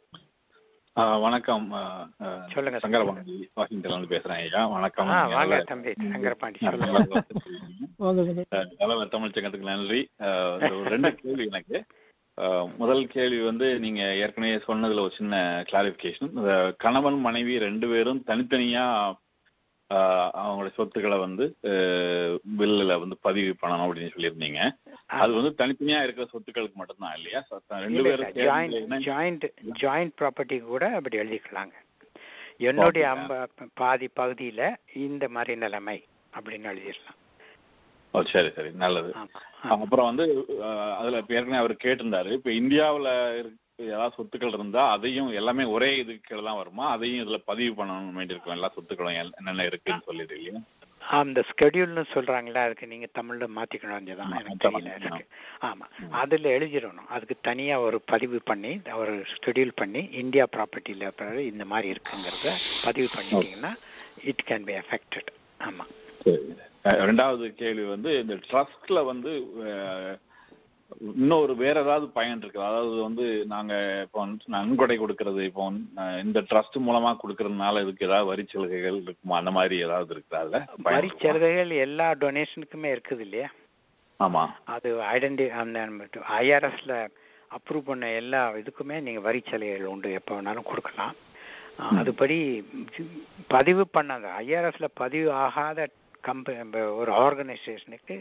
ஆ, வணக்கம் ஆ, ஆ, சொல்லுங்க சங்கரபாண்டி வாஷிங்டன்ல இருந்து பேசுறேன் ஐயா வணக்கம் ஆ நீங்க வாங்க நல்ல- தம்பி சங்கரபாண்டி நல்ல சொல்லுங்க வார்த்தை சொல்றீங்க. வாங்க வாங்க அஹ், நல்ல தமிழ் சங்கத்துக்கு நன்றி அஹ், ஒரு ரெண்டு கேள்வி எனக்கு அஹ், முதல் கேள்வி வந்து நீங்க ஏற்கனவே சொன்னதுல ஒரு சின்ன கிளாரிபிகேஷன் கணவன் மனைவி ரெண்டு பேரும் தனித்தனியா அஹ், அவங்களுடைய சொத்துக்களை வந்து பில்லுல வந்து பதிவு பண்ணணும் அப்படின்னு சொல்லியிருந்தீங்க அது வந்து தனித்தனியா இருக்கிற சொத்துக்களுக்கு மட்டும்தான் இல்லையா So, ரெண்டு பேரும் சேர்ந்து ஜாயிண்ட் இணைஞ்சு- ஜாயிண்ட் ஜாயிண்ட் ப்ராப்பர்ட்டி கூட அப்படி எழுதிக்கலாங்க என்னுடைய Okay. அம்ப பாதி பகுதியில இந்த மாதிரி நிலைமை அப்படின்னு எழுதிடலாம் ஓ சரி சரி நல்லது ஆமா அப்புறம் வந்து அஹ், அதுல இப்ப ஏற்கனவே அவர் கேட்டிருந்தாரு இப்ப இந்தியாவுல இருக்க ஏதாவது சொத்துக்கள் இருந்தா அதையும் எல்லாமே ஒரே இதுக்கு கீழ தான் வருமா அதையும் இதுல பதிவு பண்ணணும் வேண்டியிருக்கும் எல்லா சொத்துக்களும் எல்- என்னென்ன இருக்குன்னு சொல்லிடு இல்லையா அந்த ஸ்கெடியூல்னு சொல்றாங்களா அதுக்கு நீங்க தமிழ்ல மாத்திக்கணும் வேண்டியதான் எனக்கு தெரியல எனக்கு ஆமா அதுல எழுதிடணும் அதுக்கு தனியா ஒரு பதிவு பண்ணி ஒரு ஸ்கெடியூல் பண்ணி இந்தியா ப்ராப்பர்ட்டியில பிறகு இந்த மாதிரி இருக்குங்கிறத பதிவு பண்ணிட்டீங்கன்னா இட் கேன் பி அஃபெக்டட் ஆமா சரி அஹ், ரெண்டாவது கேள்வி வந்து இந்த ட்ரஸ்ட்ல வந்து அஹ், இன்னொரு வேற ஏதாவது பயன் இருக்கு அதாவது வந்து நாங்க இப்போ வந்து நன்கொடை கொடுக்கறது இப்போ அஹ், இந்த ட்ரஸ்ட் மூலமா கொடுக்கறதுனால இதுக்கு ஏதாவது வரி சலுகைகள் இருக்குமா அந்த மாதிரி ஏதாவது இருக்குதா அதுல பயன் வரி இருக்குமா? சலுகைகள் எல்லா டொனேஷனுக்குமே இருக்குது இல்லையா ஆமா அது ஐடென்டி அந்த ஐஆர்எஸ்ல அப்ரூவ் பண்ண எல்லா இதுக்குமே நீங்க வரி சலுகைகள் உண்டு எப்போ வேணாலும் கொடுக்கலாம் அஹ், அதுபடி பதிவு பண்ணாத ஐஆர்எஸ்ல பதிவு ஆகாத கம்பெனி ஒரு ஆர்கனைசேஷனுக்கு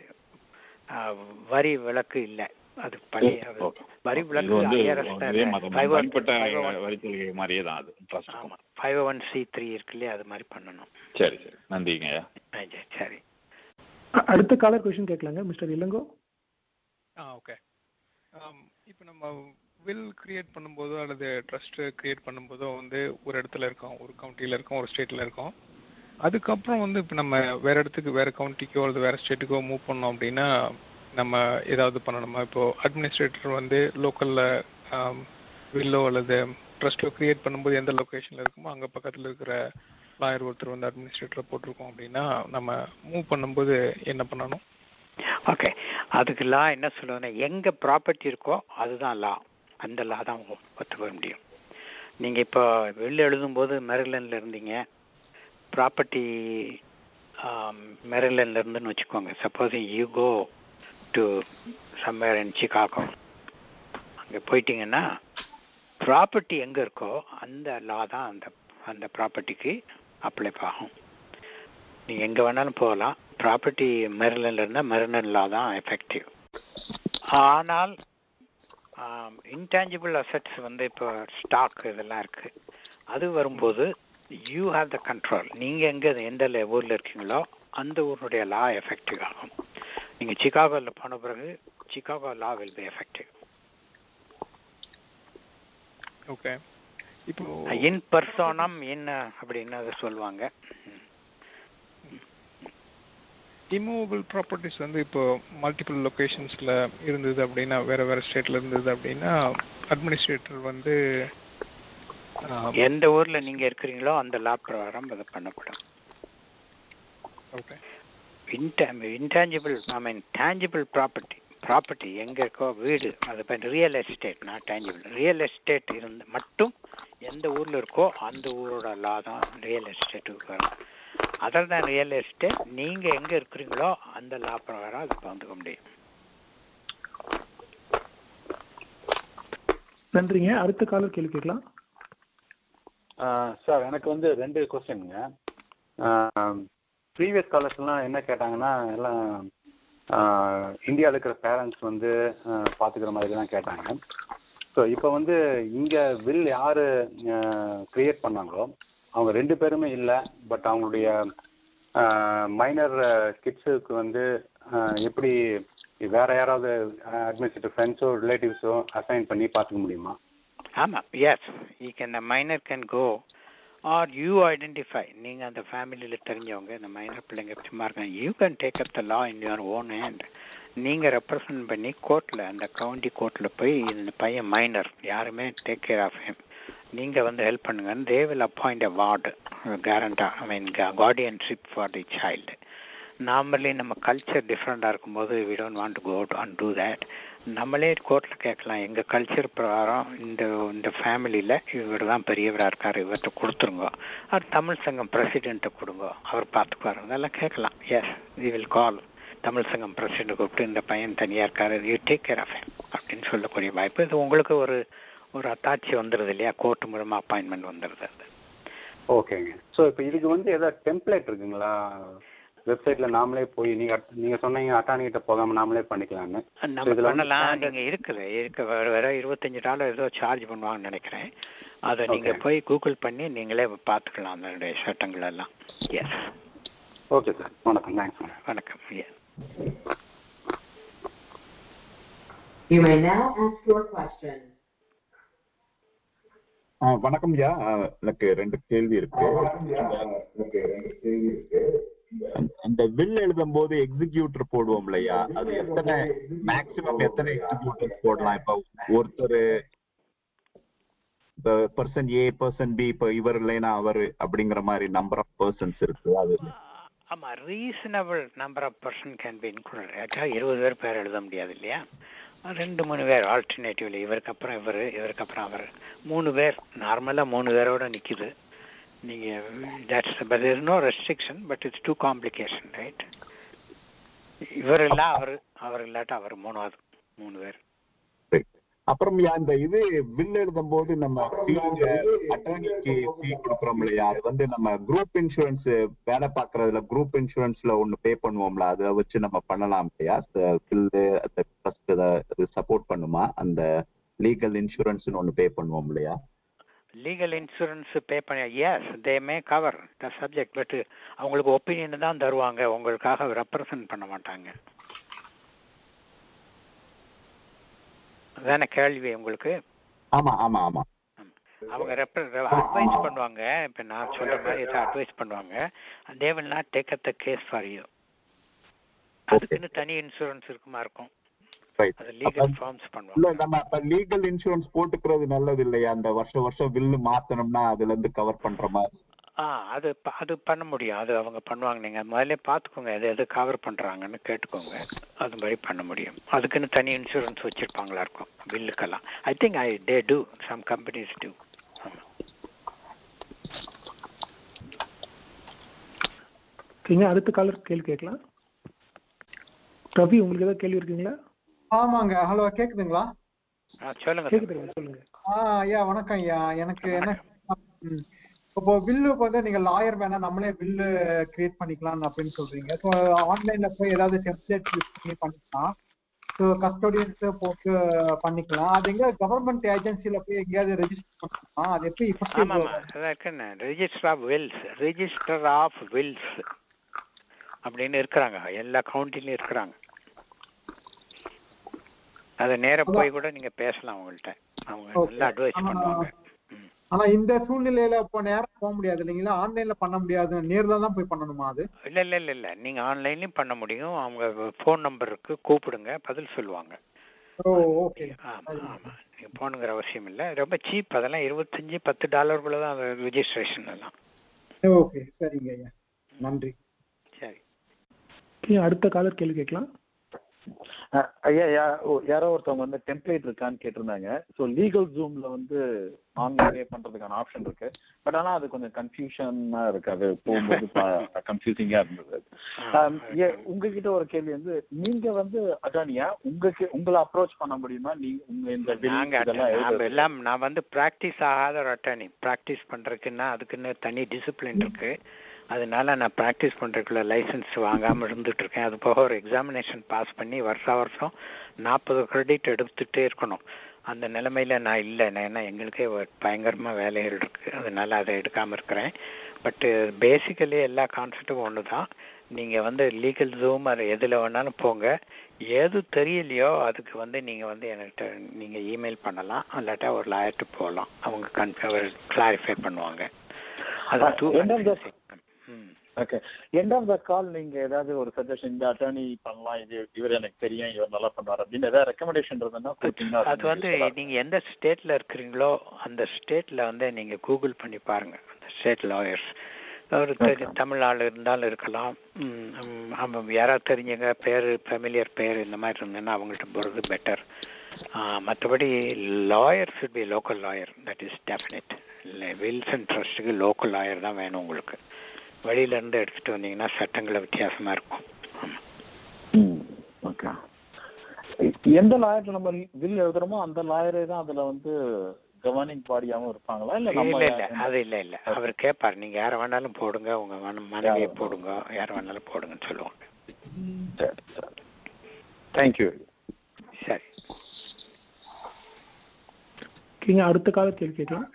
வரி விலக்கு இல்லை அது பழைய வரி இது விலக்கு வந்து ஐஆர்எஸ் இதே மாதிரி தனிப்பட்ட வரி சலுகை மாதிரியே தான் அது ட்ரஸ்ட் ஆமா ஃபைவ் ஒன் சி த்ரீ இருக்கு இல்லையா அது மாதிரி பண்ணணும் சரி சரி நன்றிங்க ஐயா சரி, சரி அ- அடுத்த காலர் கொஸ்டின் கேட்கலாங்க மிஸ்டர் இளங்கோ ஆ ஓகே இப்போ நம்ம வில் கிரியேட் பண்ணும்போதோ அல்லது ட்ரஸ்ட் கிரியேட் பண்ணும்போதோ வந்து ஒரு இடத்துல இருக்கோம் ஒரு கவுண்டியில் இருக்கோம் ஒரு ஸ்டேட்டில் இருக்கோம் அதுக்கப்புறம் வந்து இப்போ நம்ம வேற இடத்துக்கு வேற கவுண்டிக்கோ அல்லது வேற ஸ்டேட்டுக்கோ மூவ் பண்ணோம் அப்படின்னா நம்ம ஏதாவது பண்ணணுமா இப்போ அட்மினிஸ்ட்ரேட்டர் வந்து லோக்கலில் வில்லோ அல்லது ட்ரஸ்ட்டோ கிரியேட் பண்ணும்போது எந்த லொக்கேஷனில் இருக்குமோ அங்கே பக்கத்தில் இருக்கிற லாயர் ஒருத்தர் வந்து அட்மினிஸ்ட்ரேட்டரை போட்டிருக்கோம் அப்படின்னா நம்ம மூவ் பண்ணும்போது என்ன பண்ணணும் ஓகே அதுக்கு லா என்ன சொல்லுதுன்னா எங்க ப்ராப்பர்ட்டி இருக்கோ அதுதான் லா அந்த லா தான் ஒ- ஒத்துக்க முடியும் நீங்க இப்போ வெளில எழுதும்போது மெரிலன்ல இருந்தீங்க ப்ராப்பர்ட்டி மெரிலன்ல இருந்துன்னு வச்சுக்கோங்க suppose you go to somewhere in Chicago அங்கே போயிட்டீங்கன்னா ப்ராப்பர்ட்டி எங்கே இருக்கோ அந்த லா தான் அந்த அந்த ப்ராப்பர்ட்டிக்கு அப்ளை ஆகும் நீங்கள் எங்கே வேணாலும் போகலாம் ப்ராப்பர்ட்டி மெரிலன்ல இருந்தால் மெரிலன் லா தான் எஃபெக்டிவ் ஆனால் இன்டான்ஜிபிள் அசெட்ஸ் வந்து இப்போ ஸ்டாக் இதெல்லாம் இருக்கு அது வரும்போது யூ ஹாவ் த கண்ட்ரோல் நீங்கள் எங்கே எந்த ல- ஊர்ல இருக்கீங்களோ அந்த ஊருடைய லா எஃபெக்டிவ் ஆகும் நீங்கள் சிகாகோவில் போன பிறகு Chicago law will be effective okay இப்போ இன் பர்சோனம் இன் அப்படின்னு அதை சொல்லுவாங்க இம்மூவபிள் ப்ராப்பர்ட்டிஸ் வந்து இப்போ மல்டிபிள் லொக்கேஷன்ஸில் இருந்தது அப்படின்னா வேற வேற ஸ்டேட்ல இருந்தது அப்படின்னா அட்மினிஸ்ட்ரேட்டர் வந்து எந்த ஊர்ல நீங்க இருக்கிறீங்களோ அந்த லா பிரகாரம் அதை பண்ணப்படும் okay intangible I mean tangible property property எங்கே இருக்கோ வீடு அது இப்போ real estate not tangible real estate இருந்து மட்டும் எந்த ஊரில் இருக்கோ அந்த ஊரோட லா தான் ரியல் எஸ்டேட்டுக்கு வரும் அதர் தான் ரியல் எஸ்டேட் நீங்கள் எங்கே இருக்கிறீங்களோ அந்த லா பிரகாரம் அது வந்துக்க முடியும் நன்றிங்க அடுத்த காலர் கேள்வி கேட்கலாம் சார் எனக்கு வந்து ரெண்டு கொஸ்டின்ங்க ப்ரீவியஸ் காலர்ஸ்லாம் என்ன கேட்டாங்கன்னா எல்லாம் இந்தியாவில் இருக்கிற பேரண்ட்ஸ் வந்து பார்த்துக்கிற மாதிரி தான் கேட்டாங்க ஸோ இப்போ வந்து இங்கே வில் யார் க்ரியேட் பண்ணாங்களோ அவங்க ரெண்டு பேருமே இல்லை பட் அவங்களுடைய மைனர் கிட்ஸுக்கு வந்து எப்படி வேற யாராவது அட்மினிஸ்ட்ரேட்டிவ் ஃப்ரெண்ட்ஸோ ரிலேட்டிவ்ஸோ அசைன் பண்ணி பார்த்துக்க முடியுமா ஆமாம் yes he can the minor can go or you identify நீங்கள் அந்த ஃபேமிலியில் தெரிஞ்சவங்க இந்த மைனர் பிள்ளைங்க சும்மா இருக்காங்க you can take up the law in your own hand நீங்கள் ரெப்ரசன்ட் பண்ணி கோர்ட்டில் அந்த கவுண்டி கோர்ட்டில் போய் இந்த பையன் மைனர் யாருமே டேக் கேர் ஆஃப் ஹிம் நீங்கள் வந்து ஹெல்ப் பண்ணுங்கன்னு they will appoint a ward கேரண்டா I mean guardianship for the child normally நம்ம கல்ச்சர் டிஃப்ரெண்ட்டாக இருக்கும்போது we don't want to go and do that நம்மளே கோர்ட்டில் கேட்கலாம் எங்கள் கல்ச்சர் பிரகாரம் இந்த இந்த ஃபேமிலியில் இவர் தான் பெரியவராக இருக்கார் இவர்கிட்ட கொடுத்துருங்க அவர் தமிழ் சங்கம் பிரசிடெண்ட்டை கொடுங்க அவர் பார்த்துக்குவார் அதெல்லாம் கேட்கலாம் yes we will call Tamil Sangam president கூப்பிட்டு இந்த பையன் தனியாக இருக்காரு யூ டேக் கேர் ஆஃப் அப்படின்னு சொல்லக்கூடிய வாய்ப்பு இது உங்களுக்கு ஒரு ஒரு அத்தாட்சி வந்துடுது இல்லையா கோர்ட் மூலமாக அப்பாயின்மெண்ட் வந்துடுது அது ஓகேங்க ஸோ இப்போ இதுக்கு வந்து ஏதாவது டெம்ப்ளேட் இருக்குங்களா வெப்சைட்ல நாமளே போய் நீங்க நீங்க சொன்னீங்க அட்டானி கிட்ட போகாம நாமளே பண்ணிக்கலாம்னு நம்ம பண்ணலாம் நீங்க இருக்குது இருக்கு வேற வேற இருபத்தஞ்சு டாலர் ஏதோ சார்ஜ் பண்ணுவாங்கன்னு நினைக்கிறேன் அதை நீங்க போய் கூகுள் பண்ணி நீங்களே பார்த்துக்கலாம் அதனுடைய சட்டங்கள் எல்லாம் எஸ் ஓகே சார் வணக்கம் தேங்க்ஸ் வணக்கம் yes You may now ask your question. வணக்கம் ஐயா எனக்கு ரெண்டு கேள்வி இருக்கு அந்த வில் எழுதும் போது எக்ஸிக்யூட்டர் போடுவோம் இல்லையா அது எத்தனை மேக்சிமம் எத்தனை எக்ஸிக்யூட்டர் போடலாம் இப்ப ஒருத்தர் இப்ப பர்சன் ஏ பர்சன் பி இப்ப இவர் இல்லைன்னா அவர் அப்படிங்கிற மாதிரி நம்பர் ஆஃப் பர்சன்ஸ் இருக்கு அது ஆமா reasonable number of person can be include ஆக்சுவலாக இருபது பேர் பேர் எழுத முடியாது இல்லையா ரெண்டு மூணு பேர் ஆல்டர்னேட்டிவ்ல இவருக்கு அப்புறம் இவர் இவருக்கு அப்புறம் அவர் மூணு பேர் நார்மலாக மூணு பேரோட நிற்கிது நீங்கள் that's but is no restriction but it's too complication right இவர் இல்ல அவர் அவர் இல்லாட்டா அவர் மூணாவது மூணு பேர் அப்புறம் இந்த இது பில் எழுதும் போது நம்ம அட்டர்னிக்கு ஃபீ கொடுக்குறோம் இல்லையா அது வந்து நம்ம குரூப் இன்சூரன்ஸ் வேலை பார்க்கறதுல குரூப் இன்சூரன்ஸ்ல ஒன்னு பே பண்ணுவோம்ல அதை வச்சு நம்ம பண்ணலாம் இல்லையா பில்லு அந்த ட்ரஸ்ட் அது சப்போர்ட் பண்ணுமா அந்த லீகல் இன்சூரன்ஸ்னு ஒன்னு பே பண்ணுவோம் இல்லையா லீகல் இன்சூரன்ஸ் பே பண்ண yes they may cover the subject but அவங்களுக்கு ஒப்பீனியன் தான் தருவாங்க உங்களுக்காக ரெப்ரசன்ட் பண்ண மாட்டாங்க அதான கேள்வி உங்களுக்கு ஆமா ஆமா ஆமா அவங்க அட்வைஸ் பண்ணுவாங்க இப்ப நான் சொல்ற மாதிரி ஏதாவது அட்வைஸ் பண்ணுவாங்க they will not take up the case for you அதுக்குன்னு தனி இன்சூரன்ஸ் இருக்குமா இருக்கும் அது லீகல் ஃபார்ம்ஸ் பண்ணுவாங்க இல்ல நம்ம இப்ப லீகல் இன்சூரன்ஸ் போட்டுக்கிறது நல்லது இல்லையா அந்த வருஷம் வருஷம் பில்லு மாத்தணும்னா அதுல இருந்து கவர் பண்ற மாதிரி ஆ அது அது பண்ண முடியும் அது அவங்க பண்ணுவாங்க நீங்க முதல்ல பாத்துக்கோங்க எது எது கவர் பண்றாங்கன்னு கேட்டுக்கோங்க அது மாதிரி பண்ண முடியும் அதுக்குன்னு தனி இன்சூரன்ஸ் வச்சிருப்பாங்களா இருக்கும் பில்லுக்கெல்லாம் I think I day do some companies do ஓகேங்க அடுத்த காலர் கேள்வி கேட்கலாம் ரவி உங்களுக்கு ஏதாவது கேள்வி இருக்குங்களா ஆமாங்க ஹலோ கேக்குதுங்களா சொல்லுங்க கேக்குதுங்க சொல்லுங்க ஆ ஐயா வணக்கம் ஐயா எனக்கு என்ன இப்போ பில்லுக்கு வந்து நீங்க லாயர் வேணா நம்மளே பில்லு கிரியேட் பண்ணிக்கலாம் அப்படின்னு சொல்றீங்க ஸோ ஆன்லைன்ல போய் ஏதாவது டெம்ப்ளேட் யூஸ் பண்ணி பண்ணிக்கலாம் ஸோ கஸ்டோடியன்ஸ் போட்டு பண்ணிக்கலாம் அது எங்க கவர்மெண்ட் ஏஜென்சில போய் எங்கேயாவது ரெஜிஸ்டர் பண்ணலாம் அது எப்படி ஆமா ஆமா register of wills register of wills அப்படின்னு இருக்கிறாங்க எல்லா கவுண்டிலையும் இருக்கிறாங்க அதை நேர போய் கூட நீங்க பேசலாம் அவங்கள்ட்ட அவங்க நல்லா அட்வைஸ் பண்ணுவாங்க ஆனா இந்த சூழ்நிலையில இப்போ நேரம் போக முடியாது இல்லைங்களா ஆன்லைன்ல பண்ண முடியாது நேர்ல தான் போய் பண்ணணுமா அது இல்லை இல்லை இல்லை இல்லை நீங்கள் ஆன்லைன்லேயும் பண்ண முடியும் அவங்க ஃபோன் நம்பருக்கு கூப்பிடுங்க பதில் சொல்லுவாங்க ஓ ஓகே ஆமாம் ஆமாம் நீங்கள் போகணுங்கிற அவசியம் இல்லை ரொம்ப சீப் அதெல்லாம் இருபத்தஞ்சி பத்து டாலருக்குள்ள தான் ரிஜிஸ்ட்ரேஷன் எல்லாம் ஓகே சரிங்க ஐயா நன்றி சரி Okay, அடுத்த காலர் கேள்வி கேட்கலாம் அஹ் ஐயா யா- ஓ, யாரோ ஒருத்தவங்க வந்து டெம்ப்ளேட் இருக்கான்னு கேட்டிருந்தாங்க ஸோ லீகல் ஜூம்ல வந்து ஆன்லைன்லேயே பண்றதுக்கான ஆப்ஷன் இருக்கு பட் ஆனா அது கொஞ்சம் கன்ஃபியூஷனா இருக்கு அது போகும்போது கன்ஃபியூசிங்கா இருந்தது ஆம், ஏ- உங்ககிட்ட ஒரு கேள்வி வந்து நீங்க வந்து அதானியா உங்களுக்கு உங்களை அப்ரோச் பண்ண முடியுமா நீ உங்க இந்த bill நாங்க இதெல்லாம் நாம எழுதுறது? எல்லாம் நான் வந்து ப்ராக்டிஸ் ஆகாத ஒரு அட்டர்னி ப்ராக்டிஸ் பண்றதுக்குன்னா அதுக்குன்னு தனி டிசிப்ளின் இருக்கு அதனால நான் ப்ராக்டிஸ் பண்றதுக்குள்ள லைசன்ஸ் வாங்காம இருந்துட்டு இருக்கேன் அது போக ஒரு எக்ஸாமினேஷன் பாஸ் பண்ணி வருஷா வருஷம் நாற்பது கிரெடிட் எடுத்துட்டே இருக்கணும் அந்த நிலைமையில நான் இல்லை ஏன்னா எங்களுக்கே ஒரு பயங்கரமா வேலைகள் இருக்கு அதனால அதை எடுக்காம இருக்கிறேன் பட் பேசிக்கலி எல்லா கான்செப்டும் ஒன்று தான் நீங்க வந்து லீகல் ஜூம் அது எதுல வேணாலும் போங்க எது தெரியலையோ அதுக்கு வந்து நீங்க வந்து என்கிட்ட நீங்க இமெயில் பண்ணலாம் இல்லாட்டா ஒரு லாயர்ட்டு போகலாம் அவங்க கன்ஃபர் கிளாரிஃபை பண்ணுவாங்க அது to end of the okay end of the call நீங்க ஏதாவது ஒரு சஜஷன் இந்த அட்டர்னி பண்ணலாம் இது இவர் எனக்கு தெரியும் இவர் நல்லா பண்ணுவார் அப்படின்னு ஏதாவது ரெக்கமெண்டேஷன் இருந்ததுன்னா கொடுத்தீங்கன்னா அது வந்து நீங்க எந்த ஸ்டேட்ல இருக்கிறீங்களோ அந்த ஸ்டேட்ல வந்து நீங்க கூகுள் பண்ணி பாருங்க அந்த ஸ்டேட் லாயர்ஸ் ஒரு தெரி- தமிழ் ஆள் இருந்தாலும் இருக்கலாம் ம், ம், ஆமா, யாராவது தெரிஞ்சவங்க பேர் ஃபெமிலியர் பேர் இந்த மாதிரி இருந்ததுன்னா அவங்கள்ட்ட போகிறது பெட்டர் மற்றபடி lawyer should be local lawyer that is definite இல்லை வில்சன் ட்ரஸ்ட்டுக்கு லோக்கல் லாயர் தான் வேணும் உங்களுக்கு வெளியில இருந்து எடுத்துட்டு வந்தீங்கன்னா சட்டங்களை வித்தியாசமா இருக்கும் ஓகே எந்த லாயர்ல நம்ம வில் எழுதுறோமோ அந்த லாயரே தான் அதுல வந்து கவர்னிங் பாடியாவும் இருப்பாங்களா இல்ல நம்ம இல்ல இல்ல அது இல்ல இல்ல அவர் கேட்பார் நீங்க யார வேணாலும் போடுங்க உங்க மன- மனைவியை போடுங்க யார வேணாலும் போடுங்கன்னு சொல்லுவாங்க சரி சரி தேங்க்யூ சரி ஓகேங்க அடுத்த காலர் கேள்வி கேட்கலாம்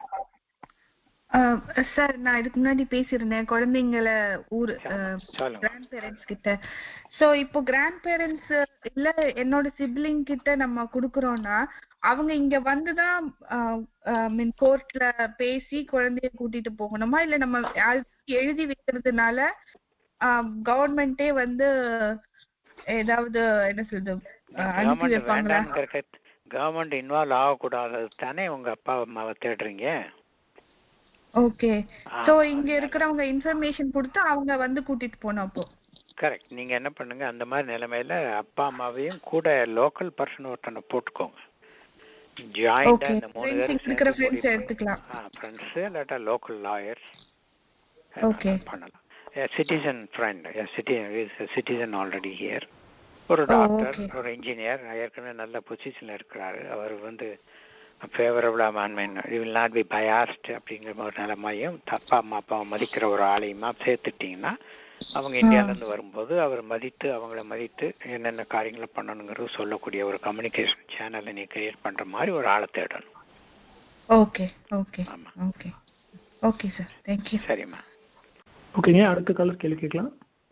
சார் நான் இதுக்கு முன்னாடி பேசியிருந்தேன் குழந்தைங்கள ஊர் சொல்லுங்க கிராண்ட் பேரண்ட்ஸ் கிட்ட சோ இப்போ கிராண்ட் பேரண்ட்ஸ் இல்ல என்னோட சிப்ளிங் கிட்ட நம்ம குடுக்குறோம்னா அவங்க இங்க வந்துதான் மீன் கோர்ட்ல பேசி குழந்தைய கூட்டிட்டு போகணுமா இல்ல நம்ம யாருக்கு எழுதி வைக்கிறதுனால கவர்மெண்டே வந்து ஏதாவது என்ன சொல்றது அஹ், அனுப்பி கவர்மெண்ட் வைப்பாங்களா வேண்டாம்ங்கிற கவர்மெண்ட் இன்வால்வ் ஆகக்கூடாது தானே உங்க அப்பா அம்மாவை தேடுறீங்க ஓகே சோ இங்க இருக்கிறவங்க இன்ஃபர்மேஷன் கொடுத்து அவங்க வந்து கூட்டிட்டு போனோம் அப்போ கரெக்ட் நீங்க என்ன பண்ணுங்க அந்த மாதிரி நிலைமையில அப்பா அம்மாவையும் கூட லோக்கல் பர்சன் ஒருத்தனை போட்டுக்கோங்க ஜாயிண்டா ஓகே இந்த மூணு பேரும் ஃப்ரெண்ட்ஸ் இருக்கிற சேர்ந்து ஃப்ரெண்ட்ஸ் எடுத்துக்கலாம் ஃப்ரெண்ட்ஸ் இல்லாட்டா லோக்கல் லாயர்ஸ் ஓகே பண்ணலாம் citizen friend citizen already here ஒரு ஓ, டாக்டர் okay. ஒரு இன்ஜினியர் ஏற்கனவே நல்ல பொசிஷன்ல இருக்கிறாரு அவர் வந்து ஃபேவரபிளா மேன்மைன் வில் நாட் பி பயாஸ்ட் அப்படிங்கிற ஒரு நிலைமையும் தப்பா அம்மா அப்பாவை மதிக்கிற ஒரு ஆளையுமா சேர்த்துட்டீங்கன்னா அவங்க இந்தியால இருந்து வரும்போது அவர் மதித்து அவங்கள மதித்து என்னென்ன காரியங்களை பண்ணணுங்கிறது சொல்லக்கூடிய ஒரு கம்யூனிகேஷன் சேனலை நீ கிரியேட் பண்ற மாதிரி ஒரு ஆளை தேடணும் okay okay okay okay sir thank you சரிம்மா ஓகேங்க அடுத்த காலர் கேள்வி கேட்கலாம்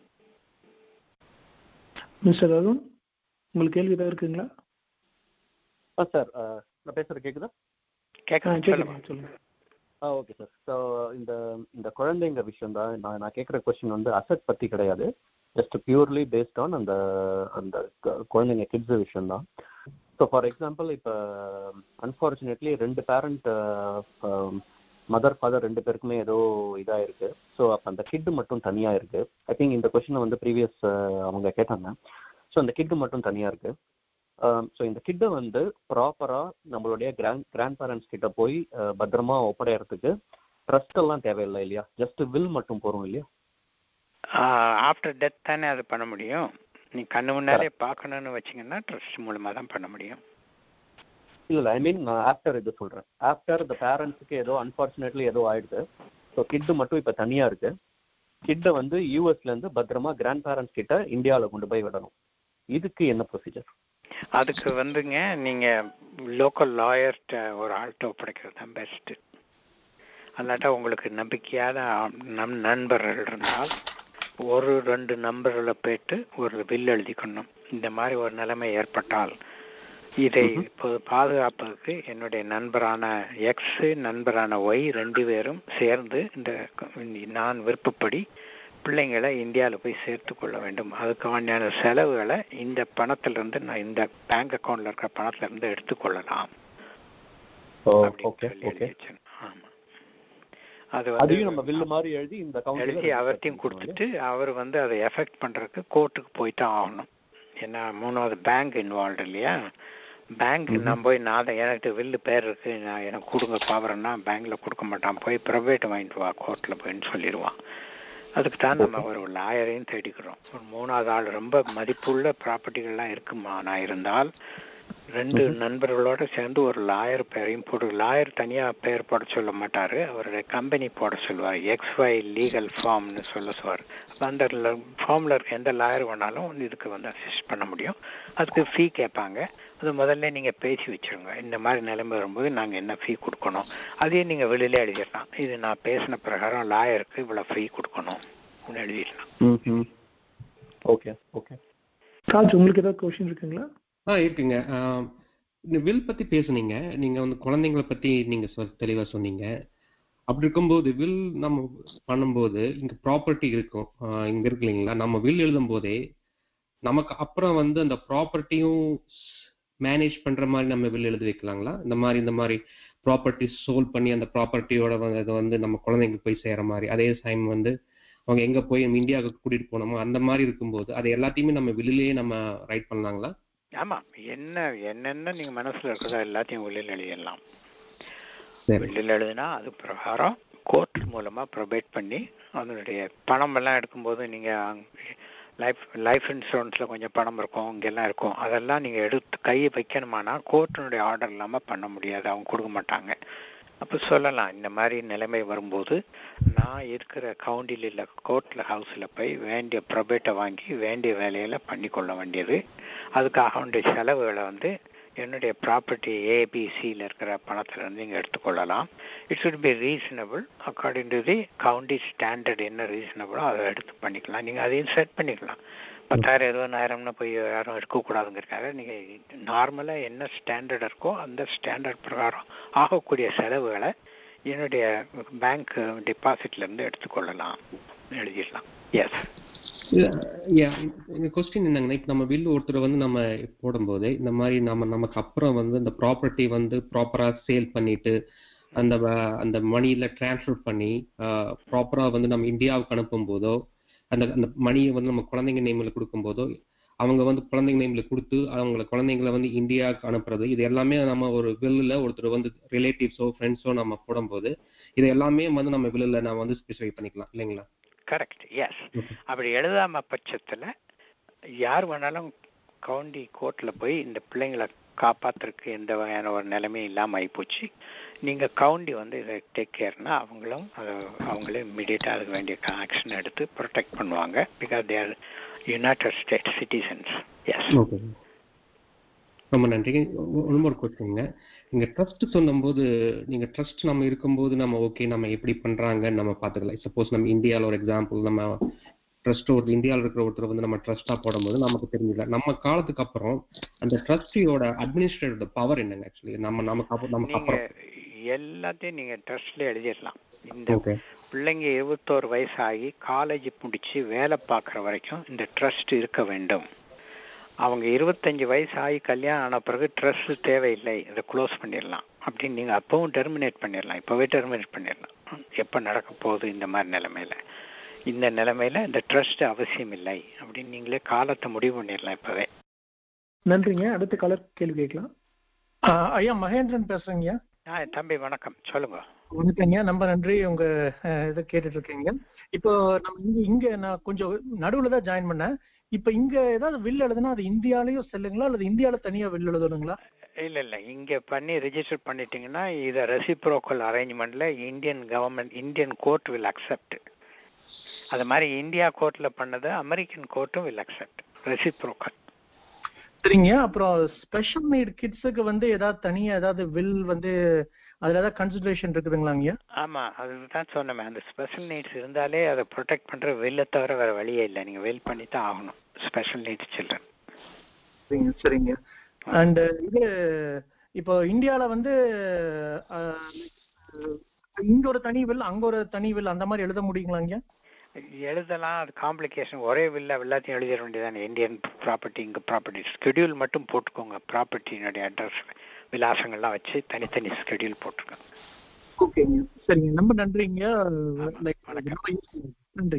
மிஸ்டர் அருண் உங்களுக்கு கேள்வி ஏதாவது இருக்குங்களா ஆ சார் நான் பேசுறது கேக்குதா ஆ, கேட்கணும் கேக்குது, சொல்லுங்க சொல்லுங்க ஆ ஓகே சார் ஸோ இந்த இந்த குழந்தைங்க விஷயம் தான் நான் நான் கேட்குற கொஸ்டின் வந்து அசட் பற்றி கிடையாது ஜஸ்ட் பியூர்லி பேஸ்ட் ஆன் அந்த அந்த கு- குழந்தைங்க கிட்ஸ் விஷயம் தான் ஸோ ஃபார் எக்ஸாம்பிள் இப்போ அன்ஃபார்ச்சுனேட்லி ரெண்டு பேரண்ட் மதர் ஃபாதர் ரெண்டு பேருக்குமே ஏதோ இதாக இருக்கு ஸோ அப்போ அந்த கிட்டு மட்டும் தனியாக இருக்கு ஐ திங்க் இந்த கொஸ்டினை வந்து ப்ரீவியஸ் அவங்க கேட்டாங்க ஸோ அந்த கிட்டு மட்டும் தனியாக இருக்கு ஸோ இந்த கிட்டை வந்து ப்ராப்பராக நம்மளுடைய கிராண்ட் கிராண்ட் பேரண்ட்ஸ் கிட்ட போய் அஹ், பத்திரமா ஒப்படையறதுக்கு ட்ரஸ்ட் எல்லாம் தேவையில்லை இல்லையா ஜஸ்ட் வில் மட்டும் போறோம் இல்லையா ஆஃப்டர் டெத் தானே அது பண்ண முடியும் நீ கண்ணு முன்னாலே பார்க்கணும்னு வச்சீங்கன்னா ட்ரஸ்ட் மூலமா தான் பண்ண முடியும் இல்ல இல்ல ஐ மீன் நான் ஆஃப்டர் இது சொல்றேன் ஆஃப்டர் இந்த பேரண்ட்ஸுக்கு ஏதோ அன்பார்ச்சுனேட்லி ஏதோ ஆயிடுது ஸோ கிட்டு மட்டும் இப்ப தனியா இருக்கு கிட்டை வந்து யூஎஸ்ல இருந்து பத்திரமா கிராண்ட் பேரண்ட்ஸ் கிட்ட இந்தியாவில் கொண்டு போய் விடணும் இதுக்கு என்ன ப்ரொசீஜர் அதுக்கு வந்துங்க நீங்க லோக்கல் லாயர்கிட்ட ஒரு ஆள்கிட்ட ஒப்படைக்கிறது தான் பெஸ்ட் அல்லாட்டா உங்களுக்கு நம்பிக்கையான நம் நண்பர்கள் இருந்தால் ஒரு ரெண்டு நம்பர்களை போயிட்டு ஒரு வில் எழுதிக்கணும் இந்த மாதிரி ஒரு நிலைமை ஏற்பட்டால் இதை இப்போது பாதுகாப்பதற்கு என்னுடைய நண்பரான எக்ஸ் நண்பரான ஒய் ரெண்டு பேரும் சேர்ந்து இந்த நான் விருப்பப்படி பிள்ளைங்களை இந்தியாவில் போய் சேர்த்து கொள்ள வேண்டும் அதுக்கான செலவுகளை இந்த பணத்திலிருந்து நான் இந்த பேங்க் அக்கௌண்ட்ல இருக்கிற பணத்துல இருந்து எடுத்துக்கொள்ளலாம் ஓகே ஓகே ஆமா அது அதையும் நம்ம பில்லு மாதிரி எழுதி இந்த எழுதி அவர்த்தையும் கொடுத்துட்டு அவர் வந்து அதை எஃபெக்ட் பண்றதுக்கு கோர்ட்டுக்கு போய் தான் ஆகணும் ஏன்னா மூணாவது பேங்க் இன்வால்வ் இல்லையா பேங்க் நான் போய் நான் தான் எனக்கு வில்லு பேர் இருக்கு நான் எனக்கு கொடுங்க பவர்னா பேங்க்ல கொடுக்க மாட்டான் போய் ப்ரைவேட் வாங்கிட்டு வா கோர்ட்ல போயின்னு சொல்லிடுவான் அதுக்கு தான் நம்ம ஒரு லாயரையும் தேடிக்கிறோம் ஒரு மூணாவது ஆள் ரொம்ப மதிப்புள்ள ப்ராப்பர்ட்டிகள்லாம் இருக்குமா நான் இருந்தால் ரெண்டு நண்பர்களோட சேர்ந்து ஒரு லாயர் பேரையும் போட்டு லாயர் தனியா பேர் போட சொல்ல மாட்டாரு அவருடைய கம்பெனி போட சொல்லுவார் எக்ஸ் ஒய் லீகல் ஃபார்ம்னு சொல்ல சொல்லுவார் அந்த ஃபார்ம்ல இருக்க எந்த லாயர் வேணாலும் இதுக்கு வந்து அசிஸ்ட் பண்ண முடியும் அதுக்கு ஃபீ கேட்பாங்க அது முதல்ல நீங்க பேசி வச்சிருங்க இந்த மாதிரி நிலைமை வரும்போது நாங்க என்ன ஃபீ கொடுக்கணும் அதையும் நீங்க வெளியில எழுதிடலாம் இது நான் பேசின பிரகாரம் லாயருக்கு இவ்வளவு ஃபீ கொடுக்கணும் எழுதிடலாம் ஓகே ஓகே காஜ் உங்களுக்கு ஏதாவது கொஸ்டின் இருக்குங்களா ஆ இருக்குங்க இந்த வில் பத்தி பேசுனீங்க நீங்க வந்து குழந்தைங்களை பத்தி நீங்க சொ- தெளிவா சொன்னீங்க அப்படி இருக்கும்போது வில் நம்ம பண்ணும்போது இங்க ப்ராப்பர்ட்டி இருக்கும் ஆஹ் இங்க இருக்கு இல்லைங்களா நம்ம வில் எழுதும் போதே நமக்கு அப்புறம் வந்து அந்த ப்ராப்பர்ட்டியும் மேனேஜ் பண்ற மாதிரி நம்ம வில் எழுதி வைக்கலாங்களா இந்த மாதிரி இந்த மாதிரி ப்ராப்பர்ட்டி சோல் பண்ணி அந்த ப்ராப்பர்ட்டியோட வந்து அது வந்து நம்ம குழந்தைங்களுக்கு போய் சேர மாதிரி அதே டைம் வந்து அவங்க எங்க போய் நம்ம இந்தியாவுக்கு கூட்டிட்டு போனோமோ அந்த மாதிரி இருக்கும்போது அது எல்லாத்தையுமே நம்ம வில்லிலேயே நம்ம ரைட் பண்ணலாங்களா ஆமா என்ன என்னென்ன நீங்க மனசுல இருக்கிறதோ எல்லாத்தையும் வெளியில் எழுதிடலாம் சரி வெளியில் எழுதுனா அது பிரகாரம் கோர்ட் மூலமா ப்ரொவைட் பண்ணி அதனுடைய பணம் எல்லாம் எடுக்கும்போது நீங்க லைஃப் லைஃப் இன்சூரன்ஸ்ல கொஞ்சம் பணம் இருக்கும் இங்கெல்லாம் இருக்கும் அதெல்லாம் நீங்க எடுத்து கை வைக்கணுமானா கோர்ட்டினுடைய ஆர்டர் இல்லாம பண்ண முடியாது அவங்க கொடுக்க மாட்டாங்க அப்ப சொல்லலாம் இந்த மாதிரி நிலைமை வரும்போது நான் இருக்கிற கவுண்டியில் இல்லை கோர்ட்ல ஹவுஸ்ல போய் வேண்டிய ப்ரொபேட்டை வாங்கி வேண்டிய வேலையில பண்ணி கொள்ள வேண்டியது அதுக்காக வேண்டிய செலவுகளை வந்து என்னுடைய ப்ராப்பர்ட்டி ஏபிசியில் இருக்கிற பணத்துல இருந்து நீங்க எடுத்துக்கொள்ளலாம் it should be reasonable according to the county standard என்ன ரீசனபிளோ அதை எடுத்து பண்ணிக்கலாம் நீங்க அதையும் செட் பண்ணிக்கலாம் பத்தாயிரம் இருபதாயிரம்னு போய் யாரும் இருக்கக்கூடாதுங்கிறதுக்காக நீங்க நார்மலா என்ன ஸ்டாண்டர்ட் இருக்கோ அந்த ஸ்டாண்டர்ட் பிரகாரம் ஆகக்கூடிய செலவுகளை என்னுடைய பேங்க் டெபாசிட்ல இருந்து எடுத்துக்கொள்ளலாம் எழுதிடலாம் எஸ் இந்த கொஸ்டின் என்னங்கன்னா இப்ப நம்ம வில் ஒருத்தர் வந்து நம்ம போடும்போது இந்த மாதிரி நம்ம நமக்கு அப்புறம் வந்து இந்த ப்ராப்பர்ட்டி வந்து ப்ராப்பரா சேல் பண்ணிட்டு அந்த வ- அந்த மணியில டிரான்ஸ்ஃபர் பண்ணி ப்ராப்பரா வந்து நம்ம இந்தியாவுக்கு அனுப்பும் போதோ அந்த அந்த மணியை வந்து நம்ம குழந்தைங்க நேம்ல கொடுக்கும் போதோ அவங்க வந்து குழந்தைங்க நேம்ல கொடுத்து அவங்கள குழந்தைங்கள வந்து இந்தியாவுக்கு அனுப்புறது இது எல்லாமே நம்ம ஒரு வில்லுல ஒருத்தர் வந்து ரிலேட்டிவ்ஸோ ஃப்ரெண்ட்ஸோ நம்ம போடும்போது இது எல்லாமே வந்து நம்ம வில்லுல நம்ம வந்து ஸ்பெசிஃபை பண்ணிக்கலாம் இல்லைங்களா கரெக்ட் எஸ் அப்படி எழுதாம பட்சத்துல யார் வேணாலும் கவுண்டி கோர்ட்ல போய் இந்த பிள்ளைங்களை காப்பாத்துறதுக்கு எந்த வகையான ஒரு நிலைமையும் இல்லாம ஆயிப்போச்சு நீங்க கவுண்டி வந்து இதை டேக் கேர்னா அவங்களும் அதை அவங்களே இம்மிடியட்டா அதுக்கு வேண்டிய ஆக்ஷன் எடுத்து ப்ரொடெக்ட் பண்ணுவாங்க because there united state citizens yes okay ரொம்ப நன்றிங்க ஒ- ஒண்ணு ஒரு கொஸ்டின்ங்க நீங்க ட்ரஸ்ட் சொல்லும்போது நீங்க ட்ரஸ்ட் நம்ம இருக்கும்போது நம்ம ஓகே நம்ம எப்படி பண்றாங்கன்னு நம்ம பாத்துக்கலாம் சப்போஸ் நம்ம இந்தியால ஒரு எக்ஸாம்பிள் நம்ம ட்ரஸ்ட் ஒரு இந்தியாவில் இருக்கிற ஒருத்தர் வந்து நம்ம ட்ரஸ்டா போடும்போது நமக்கு தெரியல நம்ம காலத்துக்கு அப்புறம் அந்த ட்ரஸ்டியோட அட்மினிஸ்ட்ரேட்டிவ் பவர் என்னங்க ஆக்சுவலி நம்ம நமக்கு அப்புறம் நமக்கு நீங்க அப்புறம் எல்லாத்தையும் நீங்க ட்ரஸ்ட்ல எழுதிடலாம் இந்த ஓகே பிள்ளைங்க இருபத்தோரு வயசாகி காலேஜ் முடிச்சு வேலை பார்க்குற வரைக்கும் இந்த ட்ரஸ்ட் இருக்க வேண்டும் அவங்க இருபத்தஞ்சு வயசு ஆகி கல்யாணம் ஆன பிறகு ட்ரஸ்ட் தேவையில்லை இதை க்ளோஸ் பண்ணிடலாம் அப்படின்னு நீங்கள் அப்பவும் டெர்மினேட் பண்ணிடலாம் இப்போவே டெர்மினேட் பண்ணிடலாம் எப்போ நடக்க போகுது இந்த மாதிரி நிலைமையில இந்த நிலைமையில இந்த ட்ரஸ்ட் அவசியம் இல்லை அப்படின்னு நீங்களே காலத்தை முடிவு பண்ணிடலாம் இப்போவே நன்றிங்க அடுத்த கலர் கேள்வி கேட்கலாம் ஆஹ் ஐயா மகேந்திரன் பேசுறேங்க ஆ தம்பி வணக்கம் சொல்லுங்க வணக்கங்க ரொம்ப நன்றி உங்க அஹ், இதை கேட்டுட்டு இருக்கீங்க இப்போ நம்ம இங்க இங்க நான் கொஞ்சம் நடுவுல தான் ஜாயின் பண்ணேன் இப்போ இங்க ஏதாவது வில் எழுதுனா அது இந்தியாலயும் செல்லுங்களா அல்லது இந்தியால தனியா வில் எழுதணுங்களா இல்ல இல்ல இங்க பண்ணி ரெஜிஸ்டர் பண்ணிட்டீங்கன்னா இத ரெசிப்ரோக்கல் அரேஞ்ச்மெண்ட்ல Indian government Indian court will accept அது மாதிரி இந்தியா கோர்ட்ல பண்ணது அமெரிக்கன் கோர்ட்டும் வில் அக்செப்ட் ரெசிப்ரோக்கல் சரிங்க அப்புறம் ஸ்பெஷல் நீட் கிட்ஸுக்கு வந்து ஏதாவது தனியா ஏதாவது வில் வந்து அதுல ஏதாவது கன்சிடரேஷன் இருக்குதுங்களாங்க ஆமா அதுதான் சொன்னேன் அந்த ஸ்பெஷல் நீட்ஸ் இருந்தாலே அதை ப்ரொடெக்ட் பண்ற வெல்ல தவிர வேற வழியே இல்லை நீங்க வெல் பண்ணி தான் ஆகணும் ஸ்பெஷல் நீட்ஸ் சில்ட்ரன் சரிங்க சரிங்க அண்ட் இது இப்போ இந்தியால வந்து அஹ், இங்க ஒரு தனி வில் அங்க ஒரு தனி வில் அந்த மாதிரி எழுத முடியுங்களா இங்க எழுதலாம் அது காம்ப்ளிகேஷன் ஒரே வில்ல எல்லாத்தையும் எழுதிட வேண்டியதானே இந்தியன் ப்ராப்பர்ட்டி இங்கே ப்ராப்பர்ட்டி ஸ்கெடியூல் மட்டும் போட்டுக்கோங்க ப்ராப்பர்ட்டியினுடைய அட்ரஸ் விலாசங்கள்லாம் வச்சு தனித்தனி ஸ்கெடியூல் போட்டுருக்கோங்க ஓகேங்க சரிங்க ரொம்ப நன்றிங்க லைக் நன்றி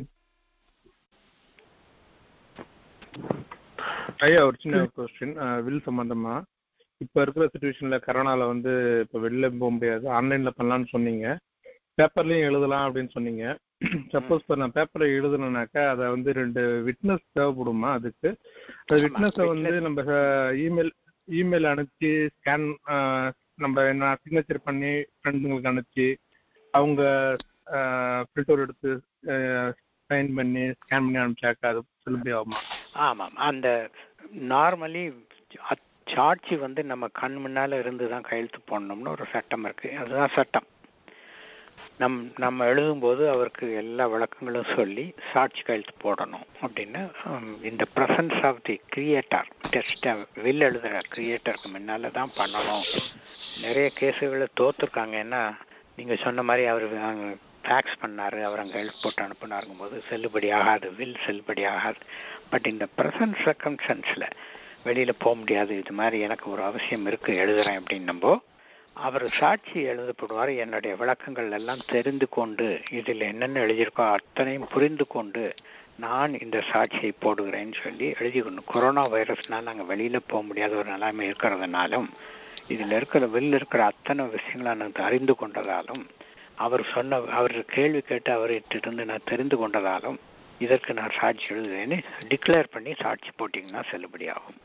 ஐயா ஒரு சின்ன கொஸ்டின் வில் சம்பந்தமா இப்ப இருக்கிற சுச்சுவேஷன்ல கரோனால வந்து இப்ப வெளில போக முடியாது ஆன்லைன்ல பண்ணலாம்னு சொன்னீங்க பேப்பர்லயும் எழுதலாம் அப்படின்னு சொன்னீங்க சப்போஸ் இப்போ நான் பேப்பர்ல எழுதணும்னாக்கா அதை வந்து ரெண்டு விட்னஸ் தேவைப்படுமா அதுக்கு அந்த விட்னஸை வந்து நம்ம இமெயில் இமெயில் அனுப்பிச்சு ஸ்கேன் நம்ம என்ன சிக்னேச்சர் பண்ணி ஃப்ரெண்டுங்களுக்கு அனுப்பிச்சு அவங்க பிரிண்ட் அவுட் எடுத்து சைன் பண்ணி ஸ்கேன் பண்ணி அனுப்பிச்சாக்கா அது செல்லுபடி ஆகுமா ஆமாம் அந்த நார்மலி சாட்சி வந்து நம்ம கண் முன்னால இருந்து தான் கையெழுத்து போடணும்னு ஒரு சட்டம் இருக்கு அதுதான் சட்டம் நம் நம்ம எழுதும்போது அவருக்கு எல்லா விளக்கங்களும் சொல்லி சாட்சி கையெழுத்து போடணும் அப்படின்னு இந்த ப்ரெசன்ஸ் ஆஃப் தி கிரியேட்டர் டெஸ்ட்டை வில் எழுதுகிற கிரியேட்டருக்கு முன்னால தான் பண்ணணும் நிறைய கேஸுகளை தோத்துருக்காங்க ஏன்னா நீங்கள் சொன்ன மாதிரி அவர் ஃபேக்ஸ் பண்ணார் அவர் அங்கே எழுத்து போட்டு அனுப்புனாருங்கும் போது செல்லுபடி ஆகாது வில் செல்லுபடி ஆகாது பட் இந்த ப்ரெசன்ட் சர்க்கம்சன்ஸில் வெளியில் போக முடியாது இது மாதிரி எனக்கு ஒரு அவசியம் இருக்குது எழுதுகிறேன் அப்படின்னம்போ அவர் சாட்சி எழுதப்படுவார் என்னுடைய விளக்கங்கள் எல்லாம் தெரிந்து கொண்டு இதில் என்னென்ன எழுதியிருக்கோ அத்தனையும் புரிந்து கொண்டு நான் இந்த சாட்சியை போடுகிறேன்னு சொல்லி எழுதிக்கணும் கொரோனா வைரஸ்னால் நாங்கள் வெளியில் போக முடியாத ஒரு நிலைமை இருக்கிறதுனாலும் இதில் இருக்கிற வெளியில் இருக்கிற அத்தனை விஷயங்களை நான் அறிந்து கொண்டதாலும் அவர் சொன்ன அவர் கேள்வி கேட்டு அவர்கிட்ட நான் தெரிந்து கொண்டதாலும் இதற்கு நான் சாட்சி எழுதுவேன்னு டிக்ளேர் பண்ணி சாட்சி போட்டிங்கன்னா செல்லுபடியாகும்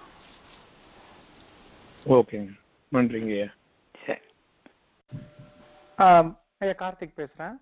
ஓகேங்க நன்றிங்க ஐயா சரி ஐயா கார்த்திக் பேசுறேன்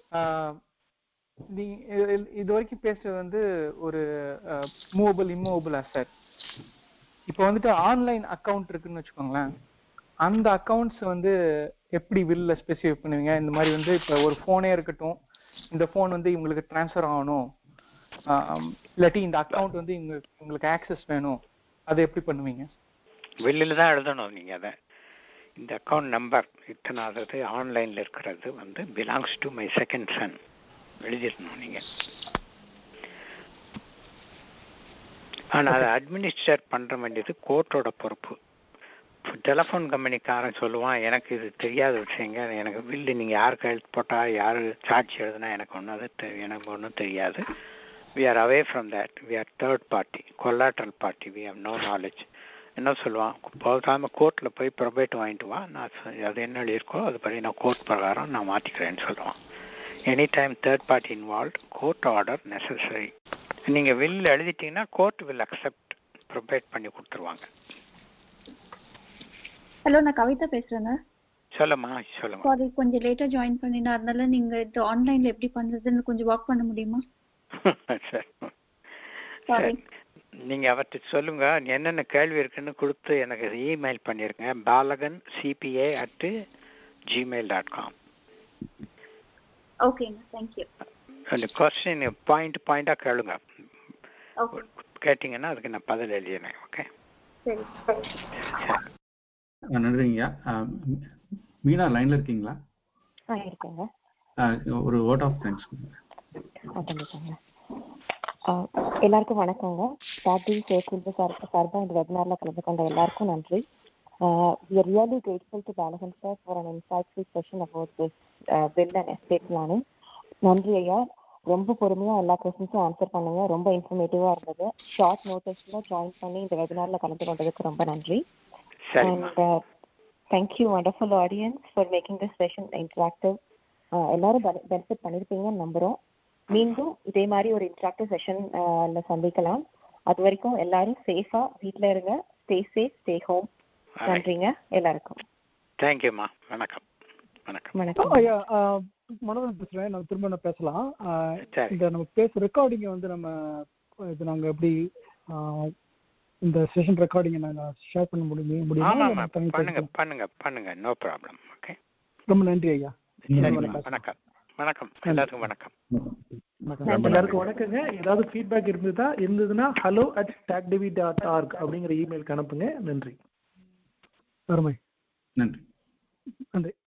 நீ இது- இது வரைக்கும் பேசுறது வந்து ஒரு மூவபிள் இம்மூவபிள் அசட் இப்போ வந்துட்டு ஆன்லைன் அக்கவுண்ட் இருக்குன்னு வச்சுக்கோங்களேன் அந்த அக்கவுண்ட்ஸ் வந்து எப்படி வில்ல ஸ்பெசிஃபை பண்ணுவீங்க இந்த மாதிரி வந்து இப்போ ஒரு ஃபோனே இருக்கட்டும் இந்த ஃபோன் வந்து இவங்களுக்கு ட்ரான்ஸ்ஃபர் ஆகணும் ஆம், இல்லாட்டி இந்த அக்கவுண்ட் வந்து இவங்க உங்களுக்கு ஆக்சஸ் வேணும் அதை எப்படி பண்ணுவீங்க வெளியில் தான் எழுதணும் நீங்கள் அதை இந்த அக்கௌண்ட் நம்பர் இத்தனாவது ஆன்லைனில் இருக்கிறது வந்து belongs to my second son எழுதிடணும் நீங்கள் ஆனால் அதை அட்மினிஸ்ட்ரேட் பண்ணுற வேண்டியது கோர்ட்டோட பொறுப்பு டெலிஃபோன் கம்பெனிக்காரன் சொல்லுவான் எனக்கு இது தெரியாத விஷயங்க எனக்கு பில்லு நீங்கள் யார் கையெழுத்து போட்டால் யார் சாட்சி எழுதுனா எனக்கு ஒன்றும் அது தெ- எனக்கு ஒன்றும் தெரியாது we are away from that we are third party collateral party we have no knowledge என்ன சொல்லுவான் போகாம கோர்ட்டில் போய் ப்ரொபேட் வாங்கிட்டு வா நான் சொ- அது என்ன எழுதியிருக்கோ அதுபடி நான் கோர்ட் பிரகாரம் நான் மாற்றிக்கிறேன்னு சொல்லுவான் any time third party involve court order necessary நீங்கள் வில் எழுதிட்டீங்கன்னா கோர்ட் வில் அக்செப்ட் ப்ரொபேட் பண்ணி கொடுத்துருவாங்க ஹலோ நான் கவிதா பேசுறேங்க சொல்லுமா சொல்லுங்க சாரி கொஞ்சம் லேட்டா ஜாயின் பண்ணினா அதனால நீங்க இது ஆன்லைன்ல எப்படி பண்றதுன்னு கொஞ்சம் வாக் பண்ண முடியுமா சரி சாரி நீங்க அவர்கிட்ட சொல்லுங்க என்னென்ன கேள்வி இருக்குன்னு கொடுத்து எனக்கு இமெயில் பண்ணிருங்க Balagan CPA at Gmail dot com ஓகேங்க தேங்க்யூ அந்த கொஸ்டின் பாயிண்ட் பாயிண்டா கேளுங்க ஓகே கேட்டிங்கன்னா அதுக்கு நான் பதில் எழுதினேன் ஓகே சரி ஆ, நன்றிங்கய்யா ஆ, மீனா லைன்ல இருக்கீங்களா ஆ இருக்கேங்க ஆ, ஒரு ஓட் ஆஃப் தேங்க்ஸ் ஆ கண்டிப்பாங்க ஆ, எல்லாருக்கும் வணக்கங்க டாடி சேர்க்குள்ள சார் சார்பாக இந்த வெபினார்ல கலந்து கொண்ட எல்லாருக்கும் நன்றி we are really grateful to Balagan sir for an insightful session about this bill and estate planning நன்றி ஐயா ரொம்ப பொறுமையா எல்லா கொஸ்டின்ஸும் ஆன்சர் பண்ணுங்க ரொம்ப இன்ஃபர்மேட்டிவா இருந்தது ஷார்ட் நோட்டீஸ்ல ஜாயின் பண்ணி இந்த வெபினார்ல கலந்து கொண்டதுக்கு ரொம்ப நன்றி சரிம்மா And uh, thank you, wonderful audience, for making this session interactive. Uh, எல்லாரும் பெனிஃபிட் பண்ணிருப்பீங்கன்னு நம்புறோம் மீண்டும் இதே மாதிரி ஒரு இன்ட்ராக்டிவ் செஷன் சந்திக்கலாம் அது வரைக்கும் எல்லாரும் சேஃபா வீட்ல இருங்க ஸ்டே சேஃப் ஸ்டே ஹோம் நன்றிங்க எல்லாருக்கும் தேங்க்யூம்மா வணக்கம் வணக்கம் வணக்கம் ஐயா ஆஹ் மனோகரன் பேசுறேன் நம்ம திரும்ப நான் பேசலாம் ஆஹ் சரி. இந்த நம்ம பேச ரெக்கார்டிங்கை வந்து நம்ம இது நாங்க எப்படி ஆஹ் இந்த செஷன் ரெக்கார்டிங்கை நாங்க ஷேர் பண்ண முடியுமா முடியுமா இல்ல ஆமாம்மா நான் தனி பண்ணுங்க பேச- பண்ணுங்க பண்ணுங்க நோ ப்ராப்ளம் ஓகே ரொம்ப நன்றி ஐயா சரிம்மா வணக்கம். வணக்கம் வணக்கம் எல்லாத்துக்கும் வணக்கம் எல்லாருக்கும் வணக்கங்க ஏதாவது ஃபீட்பேக் இருந்ததா இருந்ததுன்னா ஹலோ அட் டாக்டிவி டாட் ஆர்க் அப்படிங்கிற இமெயிலுக்கு அனுப்புங்க நன்றி அருமை நன்றி நன்றி